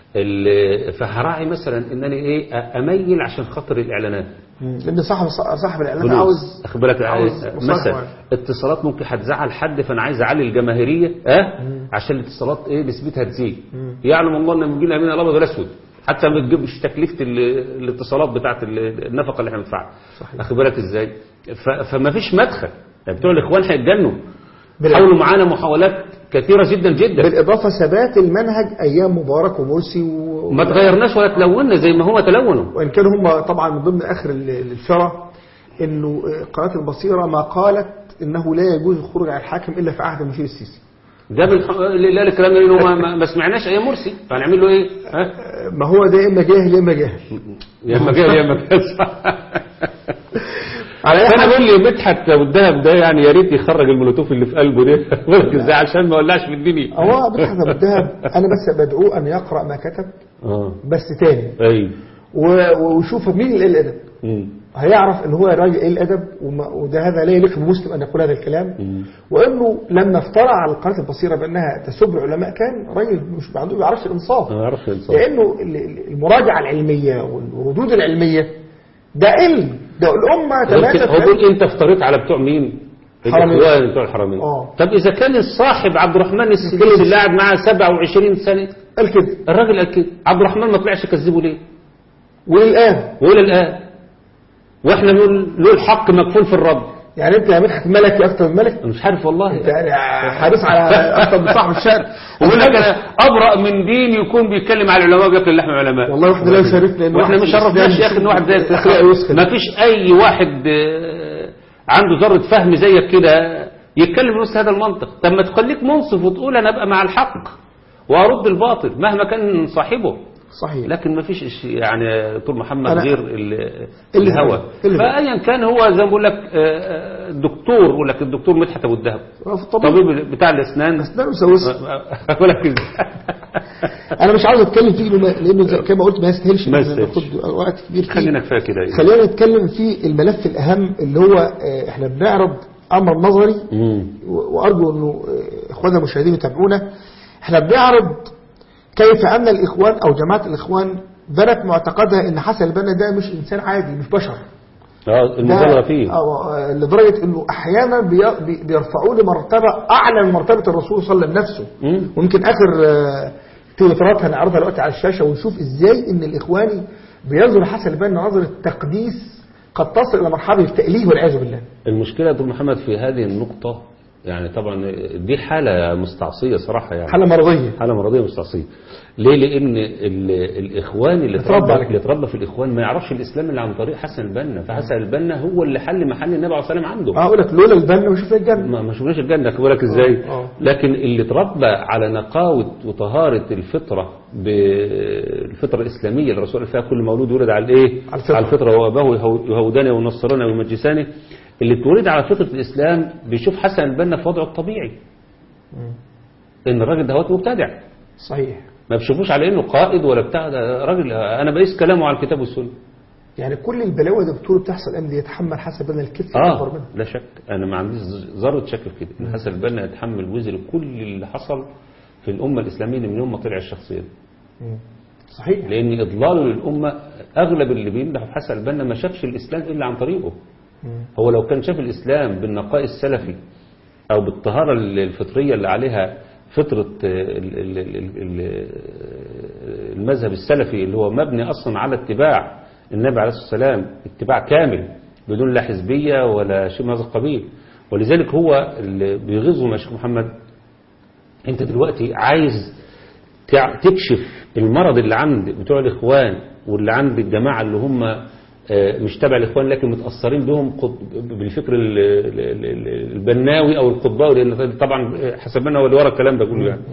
ال- فهراعي مثلا انني ايه اميل عشان خاطر الاعلانات لان صاحب صاحب الاعلان فلوس عاوز اخد بالك عاوز عاوز مصالح مثلا معينة. اتصالات ممكن هتزعل حد فانا عايز اعلي الجماهيريه اه عشان الاتصالات ايه نسبتها تزيد يعلم الله ان بيجي لنا من الابيض والاسود حتى ما تجيبش تكلفه ال- الاتصالات بتاعت ال- النفقه اللي احنا بندفعها اخد بالك ازاي ف- فما فيش مدخل يعني بتوع الاخوان هيتجنوا بالعكس. حاولوا معانا محاولات كثيره جدا جدا بالاضافه ثبات المنهج ايام مبارك ومرسي و... ما تغيرناش ولا تلونا زي ما هو تلونوا وان كان هم طبعا من ضمن اخر ال- الفرع انه قناه البصيره ما قالت انه لا يجوز الخروج على الحاكم الا في عهد المشير السيسي ده بالح... لا الكلام ده لانه ما, ما, ما سمعناش ايام مرسي فهنعمل له ايه؟ ها؟ ما هو ده يا اما جاهل يا اما جاهل يا اما جاي يا اما جاي على اي فانا حال بقول لي مدحت والدهب ده يعني يا ريت يخرج المولوتوف اللي في قلبه ده بالك ازاي عشان ما ولعش في الدنيا هو مدحت ابو الدهب انا بس بدعوه ان يقرا ما كتب اه بس تاني ايوه و- ويشوف مين اللي قال الادب مم. هيعرف ان هو راجل ايه الادب وما- وده هذا لا يليق بمسلم ان يقول هذا الكلام مم. وانه لما افترى على القناه البصيره بانها تسب العلماء كان راجل مش عنده ما بيعرفش الانصاف ما اعرفش الانصاف لانه ال- ال- المراجعه العلميه والردود العلميه ده علم ده الامه تماسك هو بيقول انت افتريت على بتوع مين؟ حرمين. الاخوان بتوع الحرمين آه. طب اذا كان الصاحب عبد الرحمن السديسي اللي قاعد معاه 27 سنه قال كده الراجل قال كده عبد الرحمن ما طلعش كذبه ليه؟ والان وإلى الآن واحنا نقول له الحق مكفول في الرب يعني انت يا مدحت ملكي اكتر من ملك أنا مش عارف والله انت يعني حارس على اكتر من صاحب الشارع ويقول لك انا ابرأ من دين يكون بيتكلم على العلماء وبياكل لحم علماء والله واحنا لا يشاركنا ان واحنا واحد مش شرفناش يا اخي ان واحد زي اخلاق يسخن ما فيش اي واحد آه، عنده ذره فهم زيك كده يتكلم بنفس هذا المنطق طب ما تخليك منصف وتقول انا ابقى مع الحق وارد الباطل مهما كان صاحبه صحيح لكن ما فيش إش- يعني طول محمد أنا- غير ال- اللي الهوى هو- اللي هو. فايا كان هو زي ما بقول لك آه، آه، دكتور بقول لك الدكتور مدحت ابو الدهب طبيب طبيب بتاع الاسنان ده مسوس اقول لك إزاي؟ انا مش عاوز اتكلم فيه لأنه- لانه زي كما قلت ما يستاهلش ما إن يستاهلش. ناخد وقت كبير فيه خلينا كفايه كده يعني. خلينا نتكلم في الملف الاهم اللي هو آه، احنا بنعرض امر نظري مم. و- وارجو انه آه، اخواننا المشاهدين يتابعونا احنا بنعرض كيف ان الاخوان او جماعه الاخوان بنت معتقدها ان حسن البنا ده مش انسان عادي مش بشر اه ده- المبالغه فيه آه، آه، لدرجه انه احيانا بي- بي- بيرفعوه لمرتبه اعلى من مرتبه الرسول صلى الله عليه وسلم نفسه مم. ويمكن اخر آه، تويترات هنعرضها دلوقتي على الشاشه ونشوف ازاي ان الاخواني بينظر حسن البنا نظره تقديس قد تصل الى مرحله التاليه والعياذ بالله المشكله يا دكتور محمد في هذه النقطه يعني طبعا دي حاله مستعصيه صراحه يعني حاله مرضيه حاله مرضيه مستعصيه ليه لان ال- الاخوان اللي اتربى اتربى على كده. اللي اتربى في الاخوان ما يعرفش الاسلام الا عن طريق حسن البنا فحسن البنا هو اللي حل محل النبي عليه الصلاه والسلام عنده اه اقول لك لولا البنا مش في الجنه ما ما شفناش الجنة خد بالك ازاي آه. لكن اللي اتربى على نقاوة وطهارة الفطرة بالفطرة الإسلامية اللي الرسول قال فيها كل مولود يولد على الايه على الفطرة. على الفطرة وأباه يهو- يهودانه وينصرانه ويمجسانه اللي اتولد على فطرة الإسلام بيشوف حسن البنا في وضعه الطبيعي إن الراجل ده هو مبتدع صحيح ما بيشوفوش على إنه قائد ولا بتاع ده راجل أنا بقيس كلامه على الكتاب والسنة يعني كل البلاوي يا دكتور بتحصل امتى يتحمل حسب بنا الكتف الاكبر آه منه لا شك أنا ما عنديش ذرة شك في كده إن حسن البنا يتحمل وزر كل اللي حصل في الأمة الإسلامية من يوم ما طلع الشخصية دي. صحيح لأن إضلاله للأمة أغلب اللي بيمدح في حسن البنا ما شافش الإسلام إلا عن طريقه هو لو كان شاف الإسلام بالنقاء السلفي أو بالطهارة الفطرية اللي عليها فطرة ال- ال- ال- ال- المذهب السلفي اللي هو مبني أصلا على اتباع النبي عليه الصلاة والسلام اتباع كامل بدون لا حزبية ولا شيء من هذا القبيل ولذلك هو اللي بيغيظه يا شيخ محمد انت دلوقتي عايز تع- تكشف المرض اللي عند بتوع الاخوان واللي عند الجماعه اللي هم آه، مش تبع الاخوان لكن متاثرين بهم قط- بالفكر ال- ال- ال- البناوي او القطباوي لان طبعا حسبنا هو اللي ورا الكلام ده كله يعني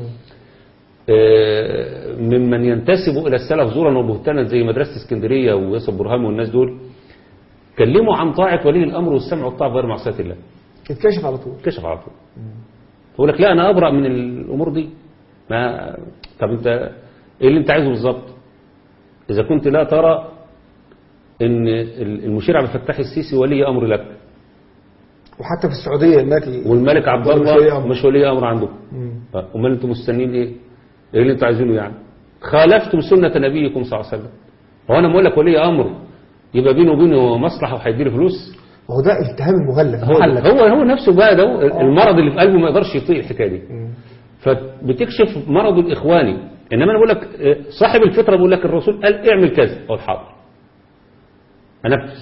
آه، ممن ينتسب الى السلف زورا وبهتانا زي مدرسه اسكندريه وياسر برهام والناس دول كلموا عن طاعه ولي الامر والسمع والطاعه غير معصيه الله يتكشف على طول كشف على طول يقول لك لا انا ابرا من الامور دي ما طب انت ايه اللي انت عايزه بالظبط اذا كنت لا ترى ان المشير عبد الفتاح السيسي ولي امر لك وحتى في السعوديه هناك والملك عبد مش ولي الله أمر. مش ولي امر عندكم مم. امال انتم مستنيين ايه ايه اللي انتوا عايزينه يعني خالفتم سنة نبيكم صلى الله عليه وسلم هو أنا بقول لك ولي أمر يبقى بينه وبينه مصلحة وهيديله فلوس وهو ده التهام المغلف هو محلل هو هو نفسه بقى ده المرض اللي في قلبه ما يقدرش يطيق الحكايه دي فبتكشف مرضه الاخواني انما انا بقول لك آه، صاحب الفطره بيقول لك الرسول قال اعمل كذا اقول حاضر انفذ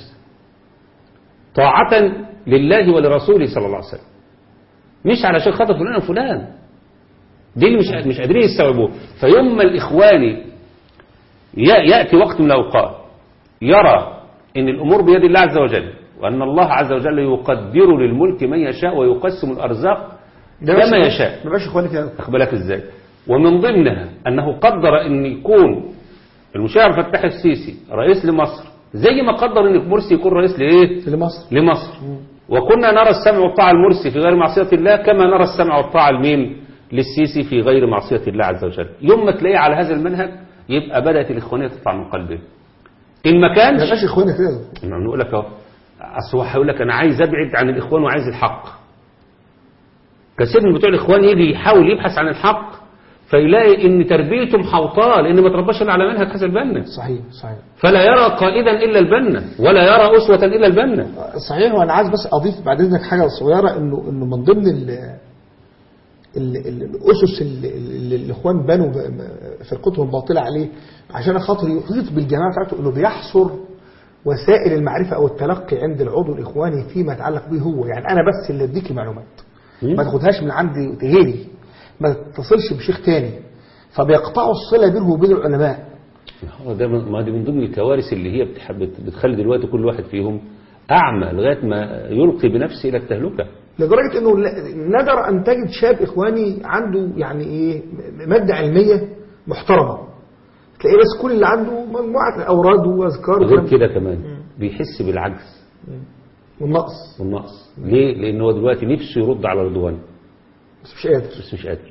طاعه لله ولرسوله صلى الله عليه وسلم مش علشان خاطر فلان وفلان دي اللي مش مش قادرين يستوعبوه فيوم ما الاخواني ي- ياتي وقت من الاوقات يرى ان الامور بيد الله عز وجل وان الله عز وجل يقدر للملك من يشاء ويقسم الارزاق كما يشاء ما بقاش اخواني كده واخد بالك ازاي ومن ضمنها انه قدر ان يكون المشاعر فتح السيسي رئيس لمصر زي ما قدر ان مرسي يكون رئيس لايه لمصر لمصر وكنا نرى السمع والطاعه المرسي في غير معصيه الله كما نرى السمع والطاعه لمين للسيسي في غير معصيه الله عز وجل يوم ما تلاقيه على هذا المنهج يبقى بدات الاخوانيه تطلع من قلبه ان ما ما كانش بقاش اخواني كده نعم نقول لك اهو اصل هو هيقول لك انا عايز ابعد عن الاخوان وعايز الحق كثير من بتوع الاخوان يجي يحاول يبحث عن الحق فيلاقي ان تربيته محوطاه لان ما ترباش الا على منهج حسن البنا صحيح صحيح فلا يرى قائدا الا البنا ولا يرى اسوه الا البنا صحيح وانا عايز بس اضيف بعد اذنك حاجه صغيره انه انه من ضمن ال ال ال الاسس اللي, اللي الاخوان بنوا ب- فرقتهم الباطله عليه عشان خاطر يحيط بالجماعه بتاعته انه بيحصر وسائل المعرفه او التلقي عند العضو الاخواني فيما يتعلق به هو يعني انا بس اللي اديك المعلومات ما تاخدهاش من عندي غيري ما تتصلش بشيخ تاني فبيقطعوا الصله بينه وبين العلماء هو ده من- ما دي من ضمن الكوارث اللي هي بتح- بت- بتخلي دلوقتي كل واحد فيهم اعمى لغايه ما يلقي بنفسه الى التهلكه لدرجة انه ل- نادر ان تجد شاب اخواني عنده يعني ايه م- مادة علمية محترمة تلاقيه بس كل اللي عنده مجموعة اوراد واذكار غير وكلام- كده كمان بيحس بالعجز والنقص والنقص ليه لان هو دلوقتي نفسه يرد على رضوان بس مش قادر بس مش قادر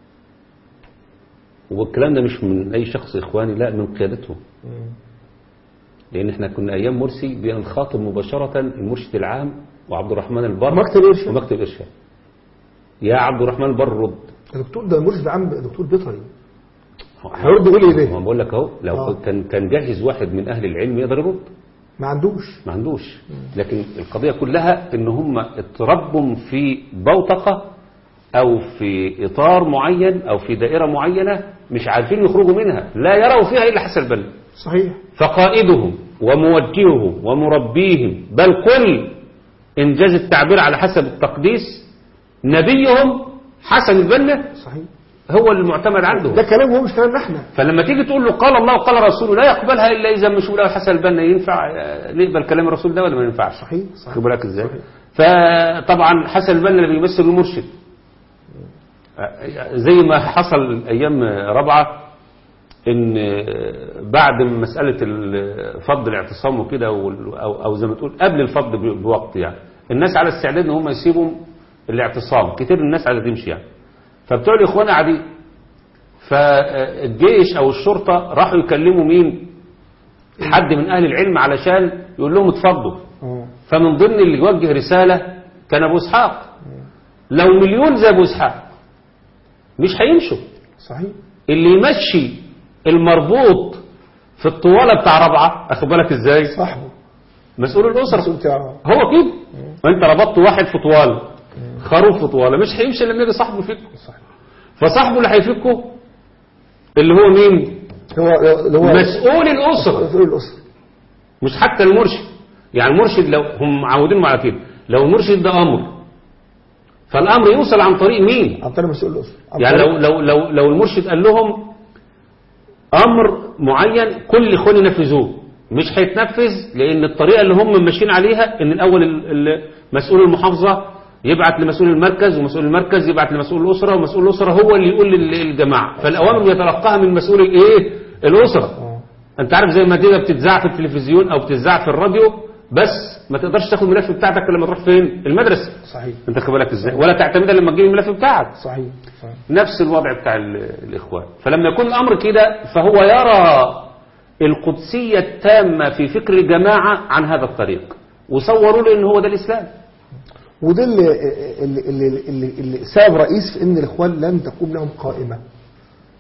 والكلام ده مش من اي شخص اخواني لا من قيادته لان احنا كنا ايام مرسي بنخاطب مباشره المرشد العام وعبد الرحمن البر ومكتب الإرشاد. ومكتب الارشاد يا عبد الرحمن البر رد يا دكتور ده المرشد العام دكتور بيطري هيرد يقول ايه ده؟ ما بقول لك اهو لو آه. كان كان جاهز واحد من اهل العلم يقدر يرد ما عندوش ما عندوش لكن القضيه كلها ان هم اتربوا في بوتقه او في اطار معين او في دائره معينه مش عارفين يخرجوا منها لا يروا فيها الا حسن البنا صحيح فقائدهم وموجههم ومربيهم بل قل انجاز التعبير على حسب التقديس نبيهم حسن البنا صحيح هو المعتمد عندهم ده كلام هو مش كلامنا احنا فلما تيجي تقول له قال الله وقال رسوله لا يقبلها الا اذا مش له حسن البنا ينفع آه، نقبل كلام الرسول ده ولا ما ينفعش صحيح صحيح خد بالك ازاي فطبعا حسن البنا اللي بيمثل المرشد آه، زي ما حصل ايام رابعه ان آه، بعد مساله ال- فض الاعتصام وكده وال- او او زي ما تقول قبل الفض ب- بوقت يعني الناس على استعداد ان هم يسيبوا الاعتصام كتير من الناس عايزه تمشي يعني فبتوع الاخوان قاعدين فالجيش او الشرطه راحوا يكلموا مين حد من اهل العلم علشان يقول لهم اتفضوا اه فمن ضمن اللي يوجه رساله كان ابو اسحاق لو مليون زي ابو اسحاق مش هيمشوا صحيح اللي يمشي المربوط في الطواله بتاع رابعه اخد بالك ازاي صاحبه مسؤول الاسره مسؤول بتاعه هو كده وانت ربطت واحد في طواله خروف في طواله مش هيمشي لما يجي صاحبه يفكه صحيح فصاحبه اللي هيفكه اللي هو مين هو اللي هو مسؤول الاسره مسؤول الاسره مش حتى المرشد يعني المرشد لو هم معودين على كده لو المرشد ده امر فالامر يوصل عن طريق مين عن طريق مسؤول الاسره عن يعني طريق- لو لو لو لو المرشد قال لهم امر معين كل اخوان ينفذوه مش هيتنفذ لان الطريقه اللي هم ماشيين عليها ان الاول ال- ال- مسؤول المحافظه يبعت لمسؤول المركز ومسؤول المركز يبعت لمسؤول الاسره ومسؤول الاسره هو اللي يقول لل- للجماعه فالاوامر يتلقاها من مسؤول الايه الاسره اه انت عارف زي ما كده بتتذاع في التلفزيون او بتتذاع في الراديو بس ما تقدرش تاخد الملف بتاعتك إلا لما تروح فين المدرسه صحيح انت خد بالك ازاي ولا تعتمدها لما تجيب الملف بتاعك صحيح صحيح نفس الوضع بتاع ال- الإخوان فلما يكون الأمر كده فهو يرى القدسية التامة في فكر الجماعة عن هذا الطريق وصوروا له ان هو ده الإسلام وده اللي, اللي, اللي, اللي, اللي سبب رئيس في ان الاخوان لن تقوم لهم قائمه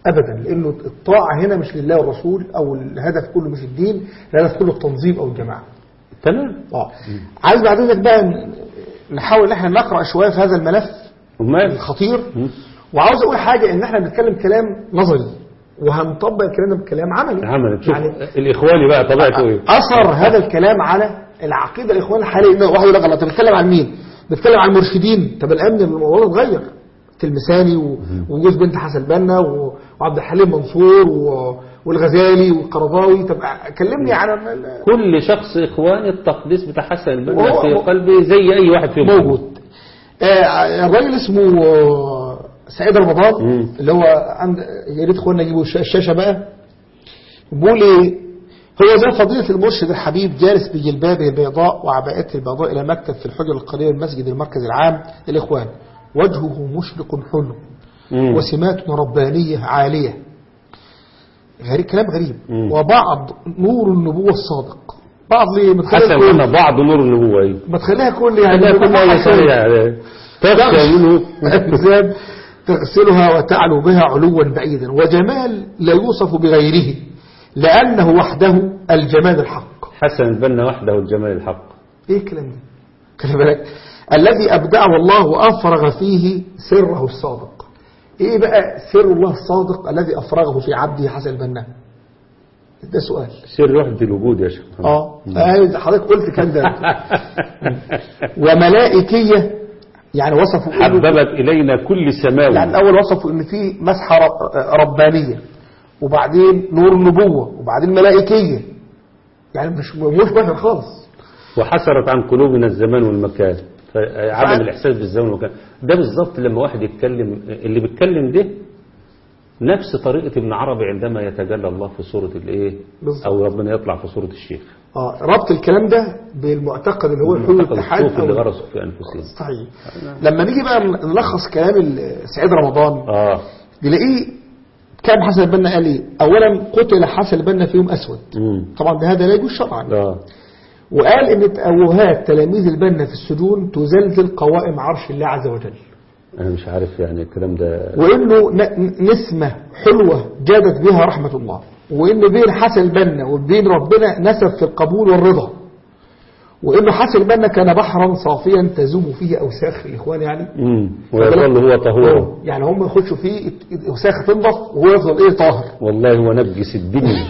ابدا لانه الطاعه هنا مش لله والرسول او الهدف كله مش الدين الهدف كله التنظيم او الجماعه تمام اه عايز بعد اذنك بقى ن- نحاول ان احنا نقرا شويه في هذا الملف ومال الخطير مم. وعاوز اقول حاجه ان احنا بنتكلم كلام نظري وهنطبق الكلام ده بكلام عملي عمل شوف يعني الاخواني بقى طبيعته ايه اثر هذا الكلام على العقيده الاخوان الحاليه إنه واحد يقول لك الله انت بتتكلم عن مين؟ بتتكلم عن المرشدين طب الامن الموضوع اتغير تلمساني و- وجوز بنت حسن البنا و- وعبد الحليم منصور و- والغزالي والقرضاوي طب كلمني عن ال- كل شخص اخواني التقديس بتاع حسن البنا وهو- في قلبي زي اي واحد فيهم موجود آه، الراجل اسمه آه، سعيد رمضان مم. اللي هو عند يا ريت اخوانا يجيبوا الش- الشاشه بقى بيقول ايه هو زي فضيلة المرشد الحبيب جالس بجلبابه البيضاء وعباءته البيضاء إلى مكتب في الحجر القريب من مسجد المركز العام للإخوان وجهه مشرق حلو مم. وسمات ربانية عالية غريب كلام غريب مم. وبعض نور النبوة الصادق بعض ليه ما حسن تخليها البنا كل بعض نور النبوة ايه ما تخليها كل يعني لا كل ما ما يعني تخشى منه أجساد تغسلها وتعلو بها علوا بعيدا وجمال لا يوصف بغيره لأنه وحده الجمال الحق حسن البنا وحده الجمال الحق ايه الكلام ده خلي بالك الذي أبدعه الله وأفرغ فيه سره الصادق ايه بقى سر الله الصادق الذي أفرغه في عبده حسن البنا ده سؤال سر وحدة الوجود يا شيخ محمد. اه آه، حضرتك قلت كان ده وملائكية يعني وصفوا إنه- حببت إلينا كل سماوي يعني الأول وصفوا إن في مسحة ر- ربانية وبعدين نور النبوة وبعدين ملائكية يعني مش مش بشر خالص وحسرت عن قلوبنا الزمان والمكان فعدم فعلا. الإحساس بالزمن والمكان ده بالظبط لما واحد يتكلم اللي بيتكلم ده نفس طريقة ابن عربي عندما يتجلى الله في صورة الايه بالظبط. او ربنا يطلع في صورة الشيخ اه ربط الكلام ده بالمعتقد اللي هو الحلول معتقد الاتحاد الصوف اللي أو- غرسوا في انفسهم صحيح لما نيجي بقى نلخص كلام ال- سعيد رمضان اه نلاقيه كان حسن البنا قال ايه اولا قتل حسن البنا في يوم اسود امم طبعا بهذا لا يجوز شرعا اه وقال ان تأوهات تلاميذ البنا في السجون تزلزل قوائم عرش الله عز وجل انا مش عارف يعني الكلام ده وانه ن- نسمة حلوة جادت بها رحمة الله وان بين حسن البنا وبين ربنا نسب في القبول والرضا وانه حسن البنا كان بحرا صافيا تزوم فيه اوساخ الاخوان يعني امم ويظل هو طهورا يعني هم يخشوا فيه اوساخ تنضف وهو يفضل ايه طاهر والله هو نجس الدنيا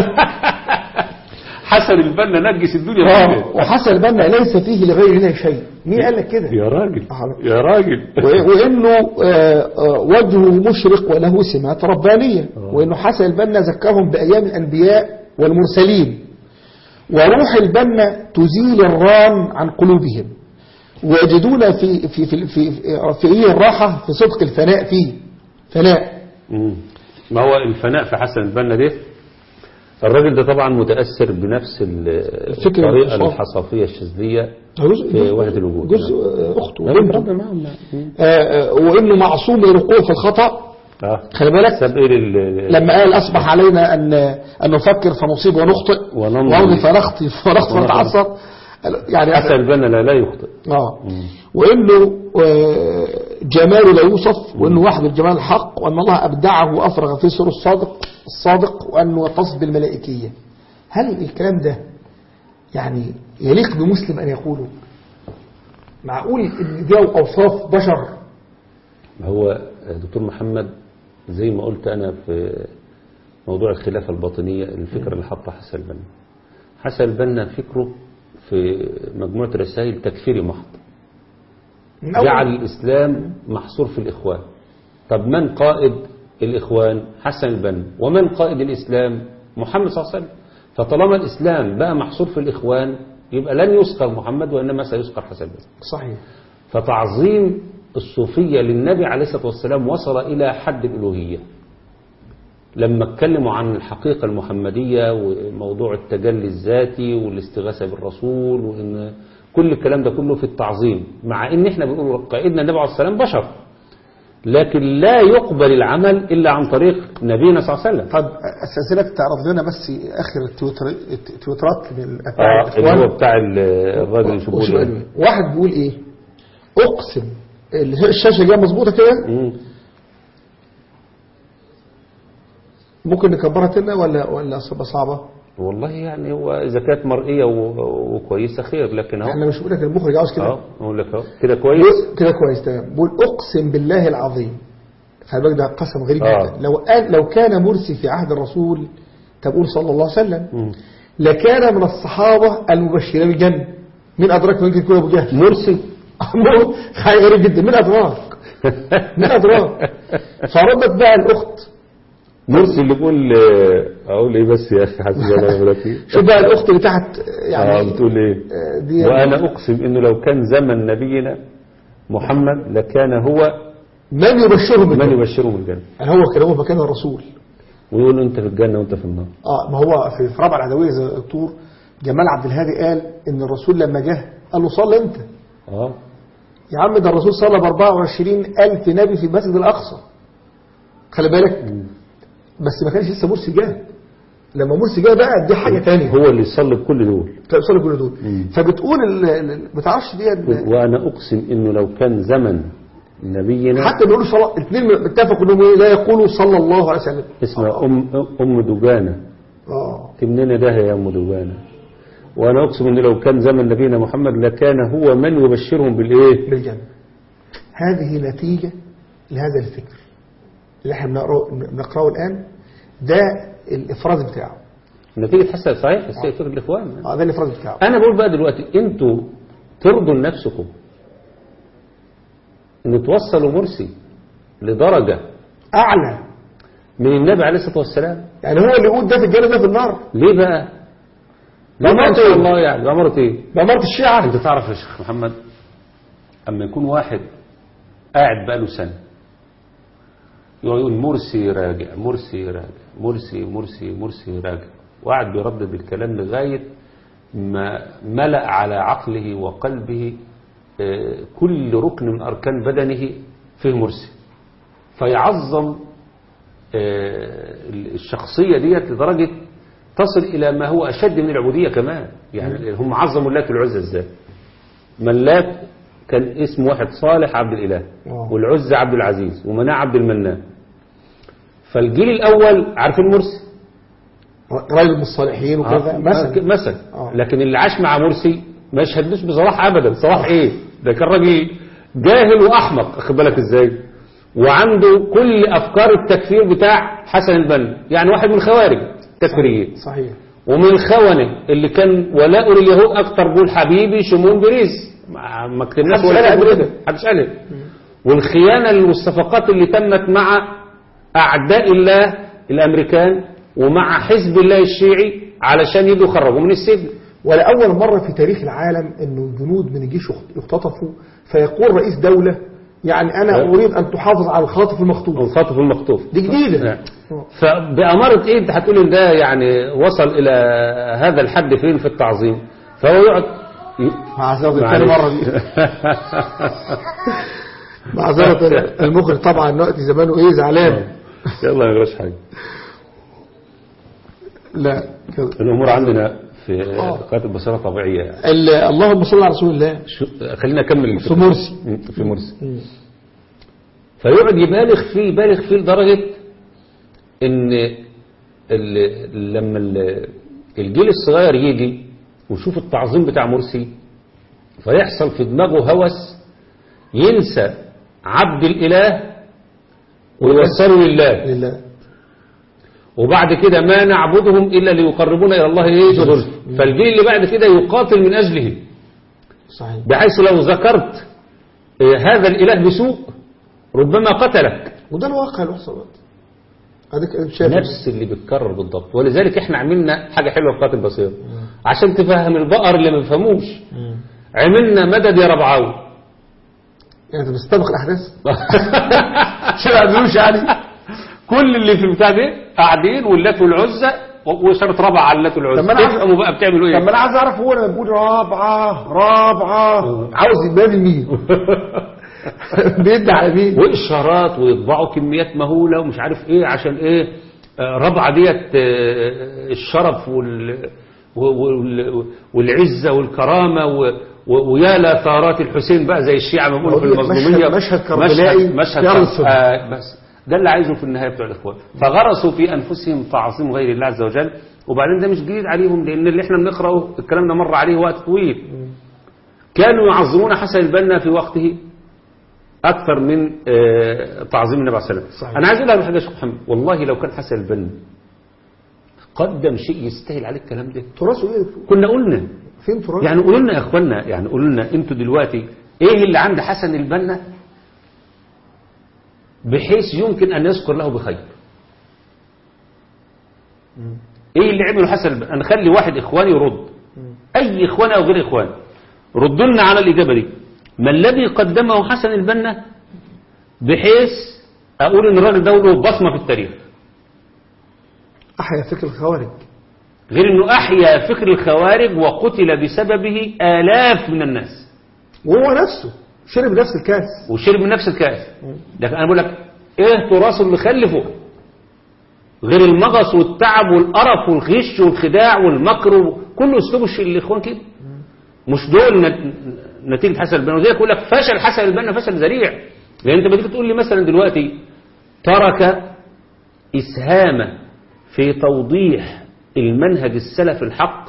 حسن البنا نجس الدنيا اه كلها. وحسن البنا ليس فيه لغير الله شيء مين قال لك كده يا راجل آه. يا راجل و- وانه آه، آه، وجهه مشرق وله سمات ربانيه وانه حسن البنا ذكرهم بايام الانبياء والمرسلين وروح البنا تزيل الران عن قلوبهم ويجدون في في في في, في إيه الراحه في صدق الفناء فيه فناء مم. ما هو الفناء في حسن البنا ده الراجل ده طبعا متأثر بنفس ال- الفكر الطريقة الإصلاح. الحصافية الشاذلية جزء في وحدة الوجود جزء آه، اخته لا، وبنته. ربنا معهم مم. آه، آه، وانه معصوم من الوقوع في الخطا اه خلي بالك ساب ايه لل- لما قال أصبح علينا أن أن نفكر فنصيب ونخطئ ونمضي. ونمضي فنخطي فنخطئ ونتعثر يعني حسن البنا لا لا يخطئ آه وإنه آه، جماله لا يوصف وإنه وحده الجمال الحق وأن الله أبدعه وأفرغ في سر الصادق الصادق وأنه يتصف بالملائكية هل الكلام ده يعني يليق بمسلم أن يقوله معقول إن دي أوصاف بشر هو دكتور محمد زي ما قلت أنا في موضوع الخلافة الباطنية الفكرة اللي حطها حسن البنا حسن البنا فكره في مجموعة رسائل تكفيري محض من أول جعل الإسلام محصور في الإخوان طب من قائد الإخوان حسن البنا ومن قائد الإسلام محمد صلى الله عليه وسلم فطالما الإسلام بقى محصور في الإخوان يبقى لن يذكر محمد وإنما سيذكر حسن البنا صحيح فتعظيم الصوفية للنبي عليه الصلاة والسلام وصل إلى حد الألوهية لما اتكلموا عن الحقيقة المحمدية وموضوع التجلي الذاتي والاستغاثة بالرسول وإن كل الكلام ده كله في التعظيم مع إن إحنا بنقول قائدنا النبي عليه الصلاة والسلام بشر لكن لا يقبل العمل إلا عن طريق نبينا صلى الله عليه وسلم طب استاذنك تعرض لنا بس اخر التويتر التويترات من بتاع آه اللي هو الاخوان بتاع ال- الراجل اللي وشو شبه قالوا إيه؟ واحد بيقول ايه اقسم ال- الشاشه جايه مظبوطه كده مم. ممكن نكبرها تاني ولا ولا صعبة صعبة والله يعني هو إذا كانت مرئية و- وكويسة خير لكن احنا أهو مش بقول لك المخرج عاوز كده أهو أقول لك أهو كده كويس بيقول- كده كويس تمام بقول اقسم بالله العظيم خلي بالك ده قسم غريب آه. جدا لو قال لو كان مرسي في عهد الرسول تقول صلى الله عليه وسلم مم. لكان من الصحابة المبشرين بالجنة مين أدراك ممكن يكون أبو جهل مرسي أمره حاجة غريب جدا مين أدراك مين أدراك فردت بقى الأخت مرسي اللي بيقول آه، أقول إيه بس يا أخي حسبي الله ونعم الوكيل شوف بقى الأخت اللي تحت يعني آه بتقول إيه آه، دي وأنا أقسم إنه لو كان زمن نبينا محمد لكان هو من يبشرهم من بالجنة يبشرهم بالجنة يعني هو كان هو مكان الرسول ويقول أنت في الجنة وأنت في النار اه ما هو في في رابعه العدويه زي الدكتور جمال عبد الهادي قال ان الرسول لما جه قال له صلي انت آه يا عم ده الرسول صلى ب 24 ألف نبي في المسجد الأقصى خلي بالك بس ما كانش لسه مرسي جه لما مرسي جه بقى دي حاجة تانية هو اللي يصلي بكل دول صلي كل دول مم. فبتقول ال- ال- ما تعرفش دي ال- وأنا أقسم إنه لو كان زمن نبينا حتى بيقولوا صلاة الاثنين اتفقوا انهم إيه؟ لا يقولوا صلى الله عليه وسلم اسمها أم أم دجانة اه تمننا ده يا أم دجانة وأنا أقسم إنه لو كان زمن نبينا محمد لكان هو من يبشرهم بالإيه بالجنة هذه نتيجة لهذا الفكر اللي احنا بنقراه بنقراه الآن ده الإفراز بتاعه نتيجة حسن صحيح بس هي فكرة الإخوان اه ده الإفراز بتاعه أنا بقول بقى دلوقتي أنتوا ترضوا لنفسكم إن توصلوا مرسي لدرجة أعلى من النبي عليه الصلاة والسلام يعني هو اللي يقول ده في الجنة ده في النار ليه بقى؟ ليه بقى إن شاء الله يعني بأمرة إيه؟ بأمارة الشيعة أنت تعرف يا شيخ محمد أما يكون واحد قاعد بقاله سنة يقعد يقول مرسي راجع مرسي راجع مرسي مرسي مرسي راجع وقعد بيردد الكلام لغاية ما ملأ على عقله وقلبه آه، كل ركن من أركان بدنه فيه مرسي فيعظم آه، الشخصية ديت لدرجة تصل إلى ما هو أشد من العبودية كمان يعني هم عظموا اللات والعزى إزاي ملاك كان اسم واحد صالح عبد الإله آه. والعزى عبد العزيز ومناع عبد المنان فالجيل الأول عارفين مرسي راجل من الصالحين وكذا آه، مثلا مثلا آه. لكن اللي عاش مع مرسي ما يشهدوش بصلاح ابدا صلاح ايه ده كان راجل جاهل واحمق اخد بالك ازاي وعنده كل افكار التكفير بتاع حسن البنا يعني واحد من الخوارج تكفيريين صحيح ومن الخونة اللي كان ولاء لليهود اكتر بقول حبيبي شمون بريز ما ما كتبناش محدش ولا قال كتب كده. كده محدش قال والخيانة والصفقات اللي تمت مع أعداء الله الأمريكان ومع حزب الله الشيعي علشان يجوا يخرجوا من السجن ولأول مرة في تاريخ العالم أنه جنود من الجيش يخت- يختطفوا فيقول رئيس دولة يعني أنا أه. أريد أن تحافظ على الخاطف المخطوف الخطف المخطوف دي جديدة نعم. فبأمارة إيه أنت هتقول إن ده يعني وصل إلى هذا الحد فين في التعظيم فهو يقعد ي- معذرة معلش. تاني مرة دي معذرة تاني. المخرج طبعا دلوقتي زمانه إيه زعلان يلا ما يجراش حاجة لا كده الأمور عندنا في آه. قناة البصيرة طبيعية يعني. ال- اللهم صل على رسول الله شو خلينا أكمل في مرسي في مرسي فيقعد يبالغ فيه يبالغ فيه لدرجة ان ال- لما ال- الجيل الصغير يجي ويشوف التعظيم بتاع مرسي فيحصل في دماغه هوس ينسى عبد الإله ويوصله لله لله وبعد كده ما نعبدهم إلا ليقربونا إلى الله إيه زلف فالجيل اللي بعد كده يقاتل من أجله صحيح بحيث لو ذكرت آه، هذا الإله بسوء ربما قتلك وده الواقع اللي بيحصل دلوقتي اديك شايف نفس اللي بيتكرر بالضبط ولذلك احنا عملنا حاجة حلوة في قاتل البصير عشان تفهم البقر اللي ما بيفهموش عملنا مدد يا ربعاوي يعني انت بتستبق الاحداث شو ما يعني كل اللي في البتاع دي قاعدين واللات والعزة و- وشرط ربع على اللات والعزة طب ما أنا عايز- تفهموا بقى بتعملوا طب ايه ما انا عايز اعرف هو لما بيقول رابعه رابعه عاوز يبان مين بيدعي على مين واشارات ويطبعوا كميات مهولة ومش عارف ايه عشان ايه آه، ربعة ديت آه، الشرف وال وال- والعزة والكرامة و- و- ويا لا ثارات الحسين بقى زي الشيعة ما بيقولوا في أقول لك المظلومية مشهد- مشهد كربلائي مشهد, مشهد يعرض كر- الصدق. آه بس ده اللي عايزه في النهايه بتوع الاخوان فغرسوا في انفسهم تعظيم غير الله عز وجل وبعدين ده مش جديد عليهم لان اللي احنا بنقراه الكلام ده مر عليه وقت طويل كانوا يعظمون حسن البنا في وقته اكثر من آه، تعظيم النبي عليه الصلاه والسلام صحيح. انا عايز اقول لك حاجه يا شيخ محمد والله لو كان حسن البنا قدم شيء يستاهل عليه الكلام ده تراثه ايه يا دكتور؟ كنا قلنا فين تراث؟ يعني قولوا لنا يا اخوانا يعني قولوا لنا انتوا دلوقتي ايه اللي عند حسن البنا بحيث يمكن ان يذكر له بخير ايه اللي عمله حسن البنا انا خلي واحد اخواني يرد اي اخوان او غير اخوان ردوا لنا على الاجابه دي ما الذي قدمه حسن البنا بحيث اقول ان الراجل ده له بصمه في التاريخ احيا فكر الخوارج غير انه احيا فكر الخوارج وقتل بسببه الاف من الناس وهو نفسه شرب نفس الكاس وشرب من نفس الكاس لكن انا بقول لك ايه تراثه اللي خلفه غير المغص والتعب والقرف والغش والخداع والمكر كل اسلوب الش- الاخوان كده مش دول نت- نتيجه حسن البنا وزي يقول لك فشل حسن البنا فشل ذريع لان انت بتيجي تقول لي مثلا دلوقتي ترك اسهام في توضيح المنهج السلف الحق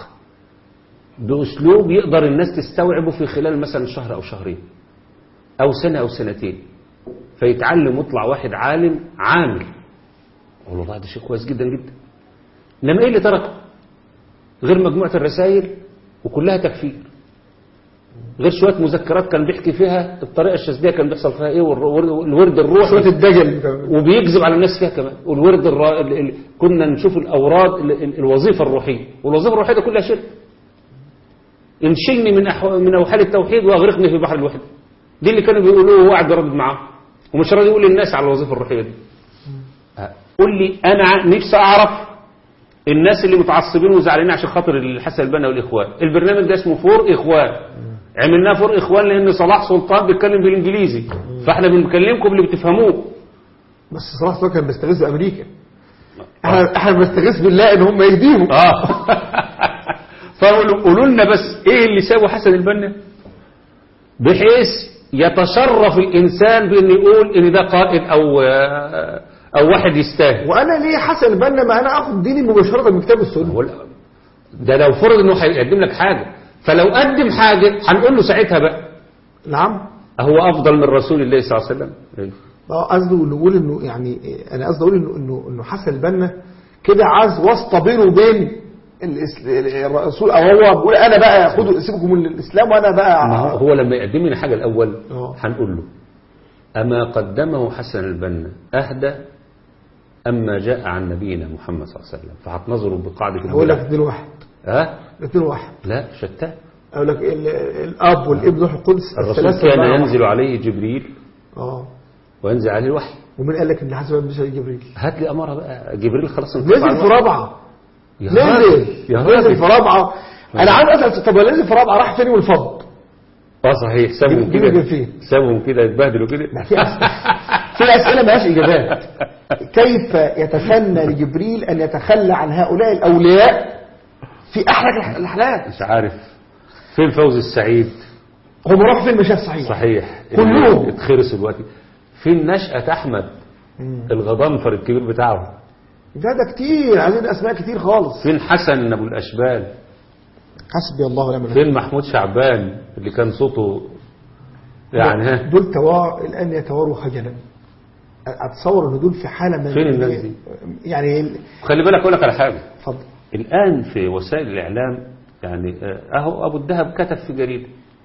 باسلوب يقدر الناس تستوعبه في خلال مثلا شهر او شهرين أو سنة أو سنتين فيتعلم ويطلع واحد عالم عامل أقول والله ده شيء كويس جدا جدا إنما إيه اللي تركه غير مجموعة الرسائل وكلها تكفير غير شوية مذكرات كان بيحكي فيها الطريقة الشاذلية كان بيحصل فيها إيه والر- والورد الروحي شوية الدجل وبيكذب على الناس فيها كمان والورد الرا... ال... ال... كنا نشوف الأوراد ال... ال... الوظيفة الروحية والوظيفة الروحية ده كلها شرك انشلني من أحو... من أوحال التوحيد وأغرقني في بحر الوحدة دي اللي كانوا بيقولوه وهو قاعد بيردد معاهم ومش راضي يقول للناس على الوظيفة الروحية دي أه، قول لي أنا ع- نفسي أعرف الناس اللي متعصبين وزعلانين عشان خاطر الحسن البنا والإخوان البرنامج ده اسمه فور إخوان عملناه فور إخوان لأن صلاح سلطان بيتكلم بالإنجليزي فاحنا بنكلمكم اللي بتفهموه بس صلاح سلطان كان بيستغيث بامريكا احنا احنا بنستغيث بالله ان هم يهديهم اه فقولوا قولوا لنا بس ايه اللي ساوي حسن البنا بحيث يتشرف الانسان بان يقول ان ده قائد او آه، او واحد يستاهل وانا ليه حسن البنا ما انا اخد ديني مباشره من كتاب السنه هو لا- ده لو فرض انه هيقدم لك حاجه فلو قدم حاجه هنقول له ساعتها بقى نعم هو افضل من رسول الله صلى الله عليه وسلم اه قصده نقول انه يعني إيه، انا قصدي اقول انه انه انه حسن البنا كده عايز واسطه بينه وبين الإس- الرسول او هو بيقول انا بقى خدوا سيبكم من الاسلام وانا ما هو بقى هو لما يقدم لنا حاجه الاول آه. هنقول له اما قدمه حسن البنا اهدى اما جاء عن نبينا محمد صلى الله عليه وسلم فهتنظروا بقاعده هقول لك البدع. اتنين واحد ها اتنين واحد لا شتان اقول لك ال- الاب والابن روح القدس الرسول الثلاثة كان بقى ينزل عليه جبريل اه وينزل عليه الوحي ومين قال لك ان حسن البنا مش جبريل هات لي اماره بقى جبريل خلاص انقطع نزل في الوحي. رابعه يا نزل راجل يا نزل في راجل رابعه انا عايز اسال طب نزل في رابعه راح فين والفضل اه صحيح سابهم جيب- جيب كده فين؟ سابهم كده يتبهدلوا كده لا، في أسئلة في أسئلة مالهاش إجابات كيف يتسنى لجبريل أن يتخلى عن هؤلاء الأولياء في أحلى الأحلام مش عارف فين فوز السعيد هم راحوا فين مشاهد صحيح صحيح كلهم. اللي اتخرس دلوقتي فين نشأة أحمد الغضنفر الكبير بتاعه ده ده كتير عايزين أسماء كتير خالص فين حسن أبو الأشبال حسبي الله ونعم الوكيل فين محمود شعبان اللي كان صوته يعني ها دول توار الآن يتواروا خجلا أتصور إن دول في حالة من فين الناس دي؟ يعني خلي بالك أقول لك على حاجة اتفضل الآن في وسائل الإعلام يعني آه، أهو أبو الدهب كتب في جريدة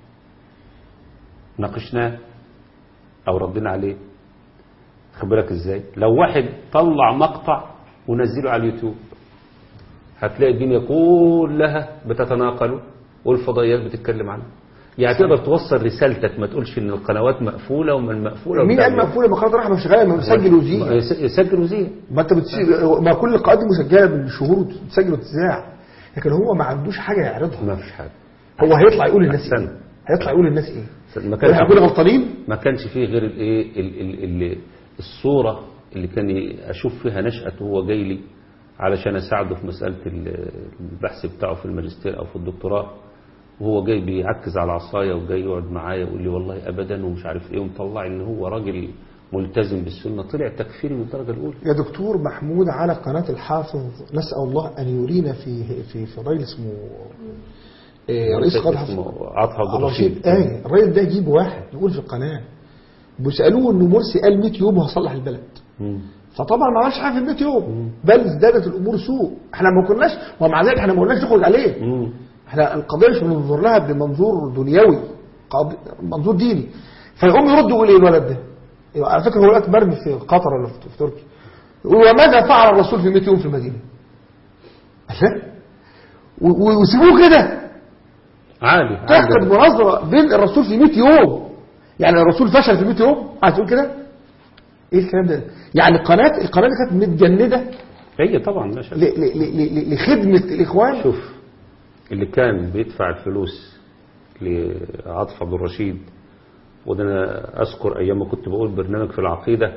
ناقشناه أو ردينا عليه خد بالك إزاي لو واحد طلع مقطع ونزله على اليوتيوب هتلاقي الدنيا كلها بتتناقله والفضائيات بتتكلم عنه يعني تقدر توصل رسالتك ما تقولش ان القنوات مقفولة ومن مقفولة مين وبتاع قال إيه. مقفولة ما خلاص راح مش شغال ما مسجل وزيع يس- يسجل وزير ما انت بتسيب ما كل القنوات دي مسجله بالشهور وتسجل وتذاع لكن هو ما عندوش حاجه يعرضها ما فيش حاجة هو هيطلع يقول للناس أحسن. ايه هيطلع يقول للناس ايه ما احنا كانش كنا غلطانين ما كانش فيه غير الايه ال- ال- ال- الصورة اللي كان ي- اشوف فيها نشأته هو جاي لي علشان اساعده في مسألة ال- البحث بتاعه في الماجستير او في الدكتوراه وهو جاي بيعكز على عصاية وجاي يقعد معايا ويقول لي والله ابدا ومش عارف ايه ومطلع ان هو راجل ملتزم بالسنة طلع تكفيري من الدرجة الأولى يا دكتور محمود على قناة الحافظ نسأل الله أن يرينا في في في الراجل اسمه آه، رئيس قناة الحافظ اسمه عطف عبد عبد الرشيد الرشيد آه الراجل ده يجيب واحد يقول في القناة بيسألوه إنه مرسي قال 100 يوم وهصلح البلد مم. فطبعا ما عملش حاجه في ال 100 يوم بل ازدادت الامور سوء احنا ما كناش ومع ذلك احنا ما قلناش نخرج عليه مم. احنا القضيه مش بننظر لها بمنظور دنيوي قض- منظور ديني فيقوم يرد يقول ايه الولد ده يبقى على فكره هو دلوقتي مرمي في قطر ولا في في تركيا يقول وماذا فعل الرسول في 100 يوم في المدينه ألا؟ و- و- ويسيبوه كده عادي تحصل عادي مناظره بين الرسول في 100 يوم يعني الرسول فشل في 100 يوم عايز تقول كده ايه الكلام ده يعني القناه القناه اللي كانت متجنده هي طبعا ماشي ل- ل- ل- ل- لخدمه الاخوان شوف اللي كان بيدفع الفلوس لعاطف عبد الرشيد وده انا اذكر ايام ما كنت بقول برنامج في العقيده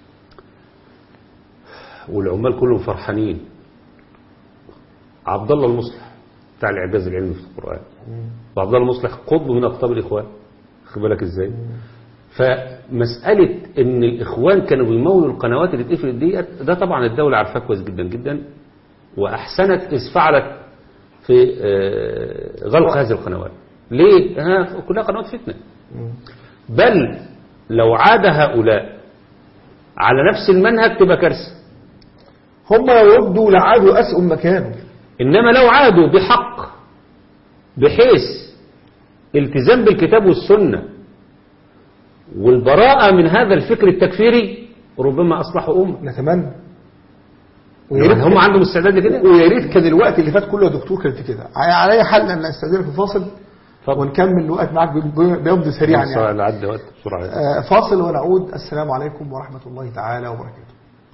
والعمال كلهم فرحانين عبد الله المصلح بتاع الاعجاز العلمي في القران وعبد الله المصلح قطب من اقطاب الاخوان خد بالك ازاي فمساله ان الاخوان كانوا بيمولوا القنوات اللي اتقفلت ديت ده طبعا الدوله عارفاه كويس جدا جدا واحسنت اذ فعلت في آه، غلق هذه القنوات ليه؟ ها كلها قنوات فتنة بل لو عاد هؤلاء على نفس المنهج تبقى كارثة هم لو ردوا لعادوا اسئم مكانه إنما لو عادوا بحق بحيث التزام بالكتاب والسنة والبراءة من هذا الفكر التكفيري ربما أصلحوا أمة نتمنى ويا يعني ريت هم عندهم استعداد لكده ويا ريت كان الوقت اللي فات كله يا دكتور كانت كده على اي حال ان استاذنك في فاصل اتفضل. ونكمل الوقت معاك بي- بيمضي سريعا يعني يعني عدى وقت بسرعة آه، فاصل ونعود السلام عليكم ورحمه الله تعالى وبركاته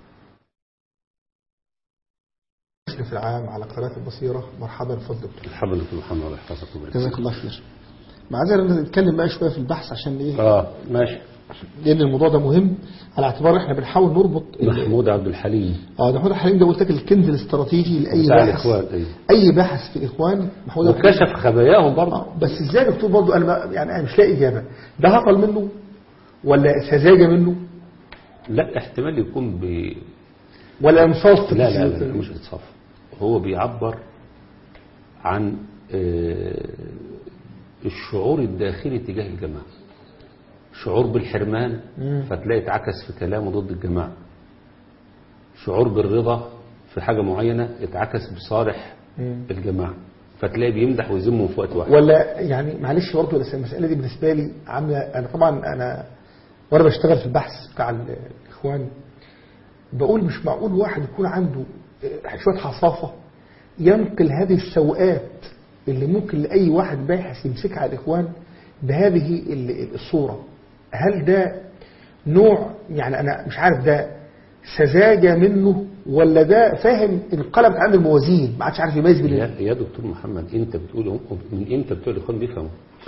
المشرف العام على قناه البصيره مرحبا فضل دكتور الحمد لله محمد الله يحفظك ويبارك جزاك الله خير معذرة نتكلم بقى شويه في البحث عشان ايه اه ماشي لان الموضوع ده مهم على اعتبار احنا بنحاول نربط محمود عبد الحليم اه ده محمود الحليم ده قلت لك الكنز الاستراتيجي لاي بتاع باحث الإخوان أيوه اي باحث في الاخوان محمود عبد الحليم. وكشف خباياهم برضه آه، بس ازاي يا دكتور برضه انا ما- يعني انا مش لاقي اجابه ده هطل منه ولا سذاجه منه لا احتمال يكون ب ولا انصاف لا لا لا, لا مش انصاف هو بيعبر عن آه، الشعور الداخلي تجاه الجماعة شعور بالحرمان فتلاقي اتعكس في كلامه ضد الجماعة شعور بالرضا في حاجة معينة اتعكس بصالح الجماعة فتلاقي بيمدح ويذمهم في وقت واحد ولا يعني معلش برضه بس المساله دي بالنسبه لي عامله انا طبعا انا وانا بشتغل في البحث بتاع ال- الاخوان بقول مش معقول واحد يكون عنده آه، شويه حصافه ينقل هذه السوءات اللي ممكن لاي واحد باحث يمسكها على الاخوان بهذه ال- الصوره هل ده نوع يعني انا مش عارف ده سذاجه منه ولا ده فاهم انقلبت عنده الموازين ما عادش عارف يميز بين يا, يا دكتور محمد انت بتقول هم من امتى بتوع الاخوان بيفهموا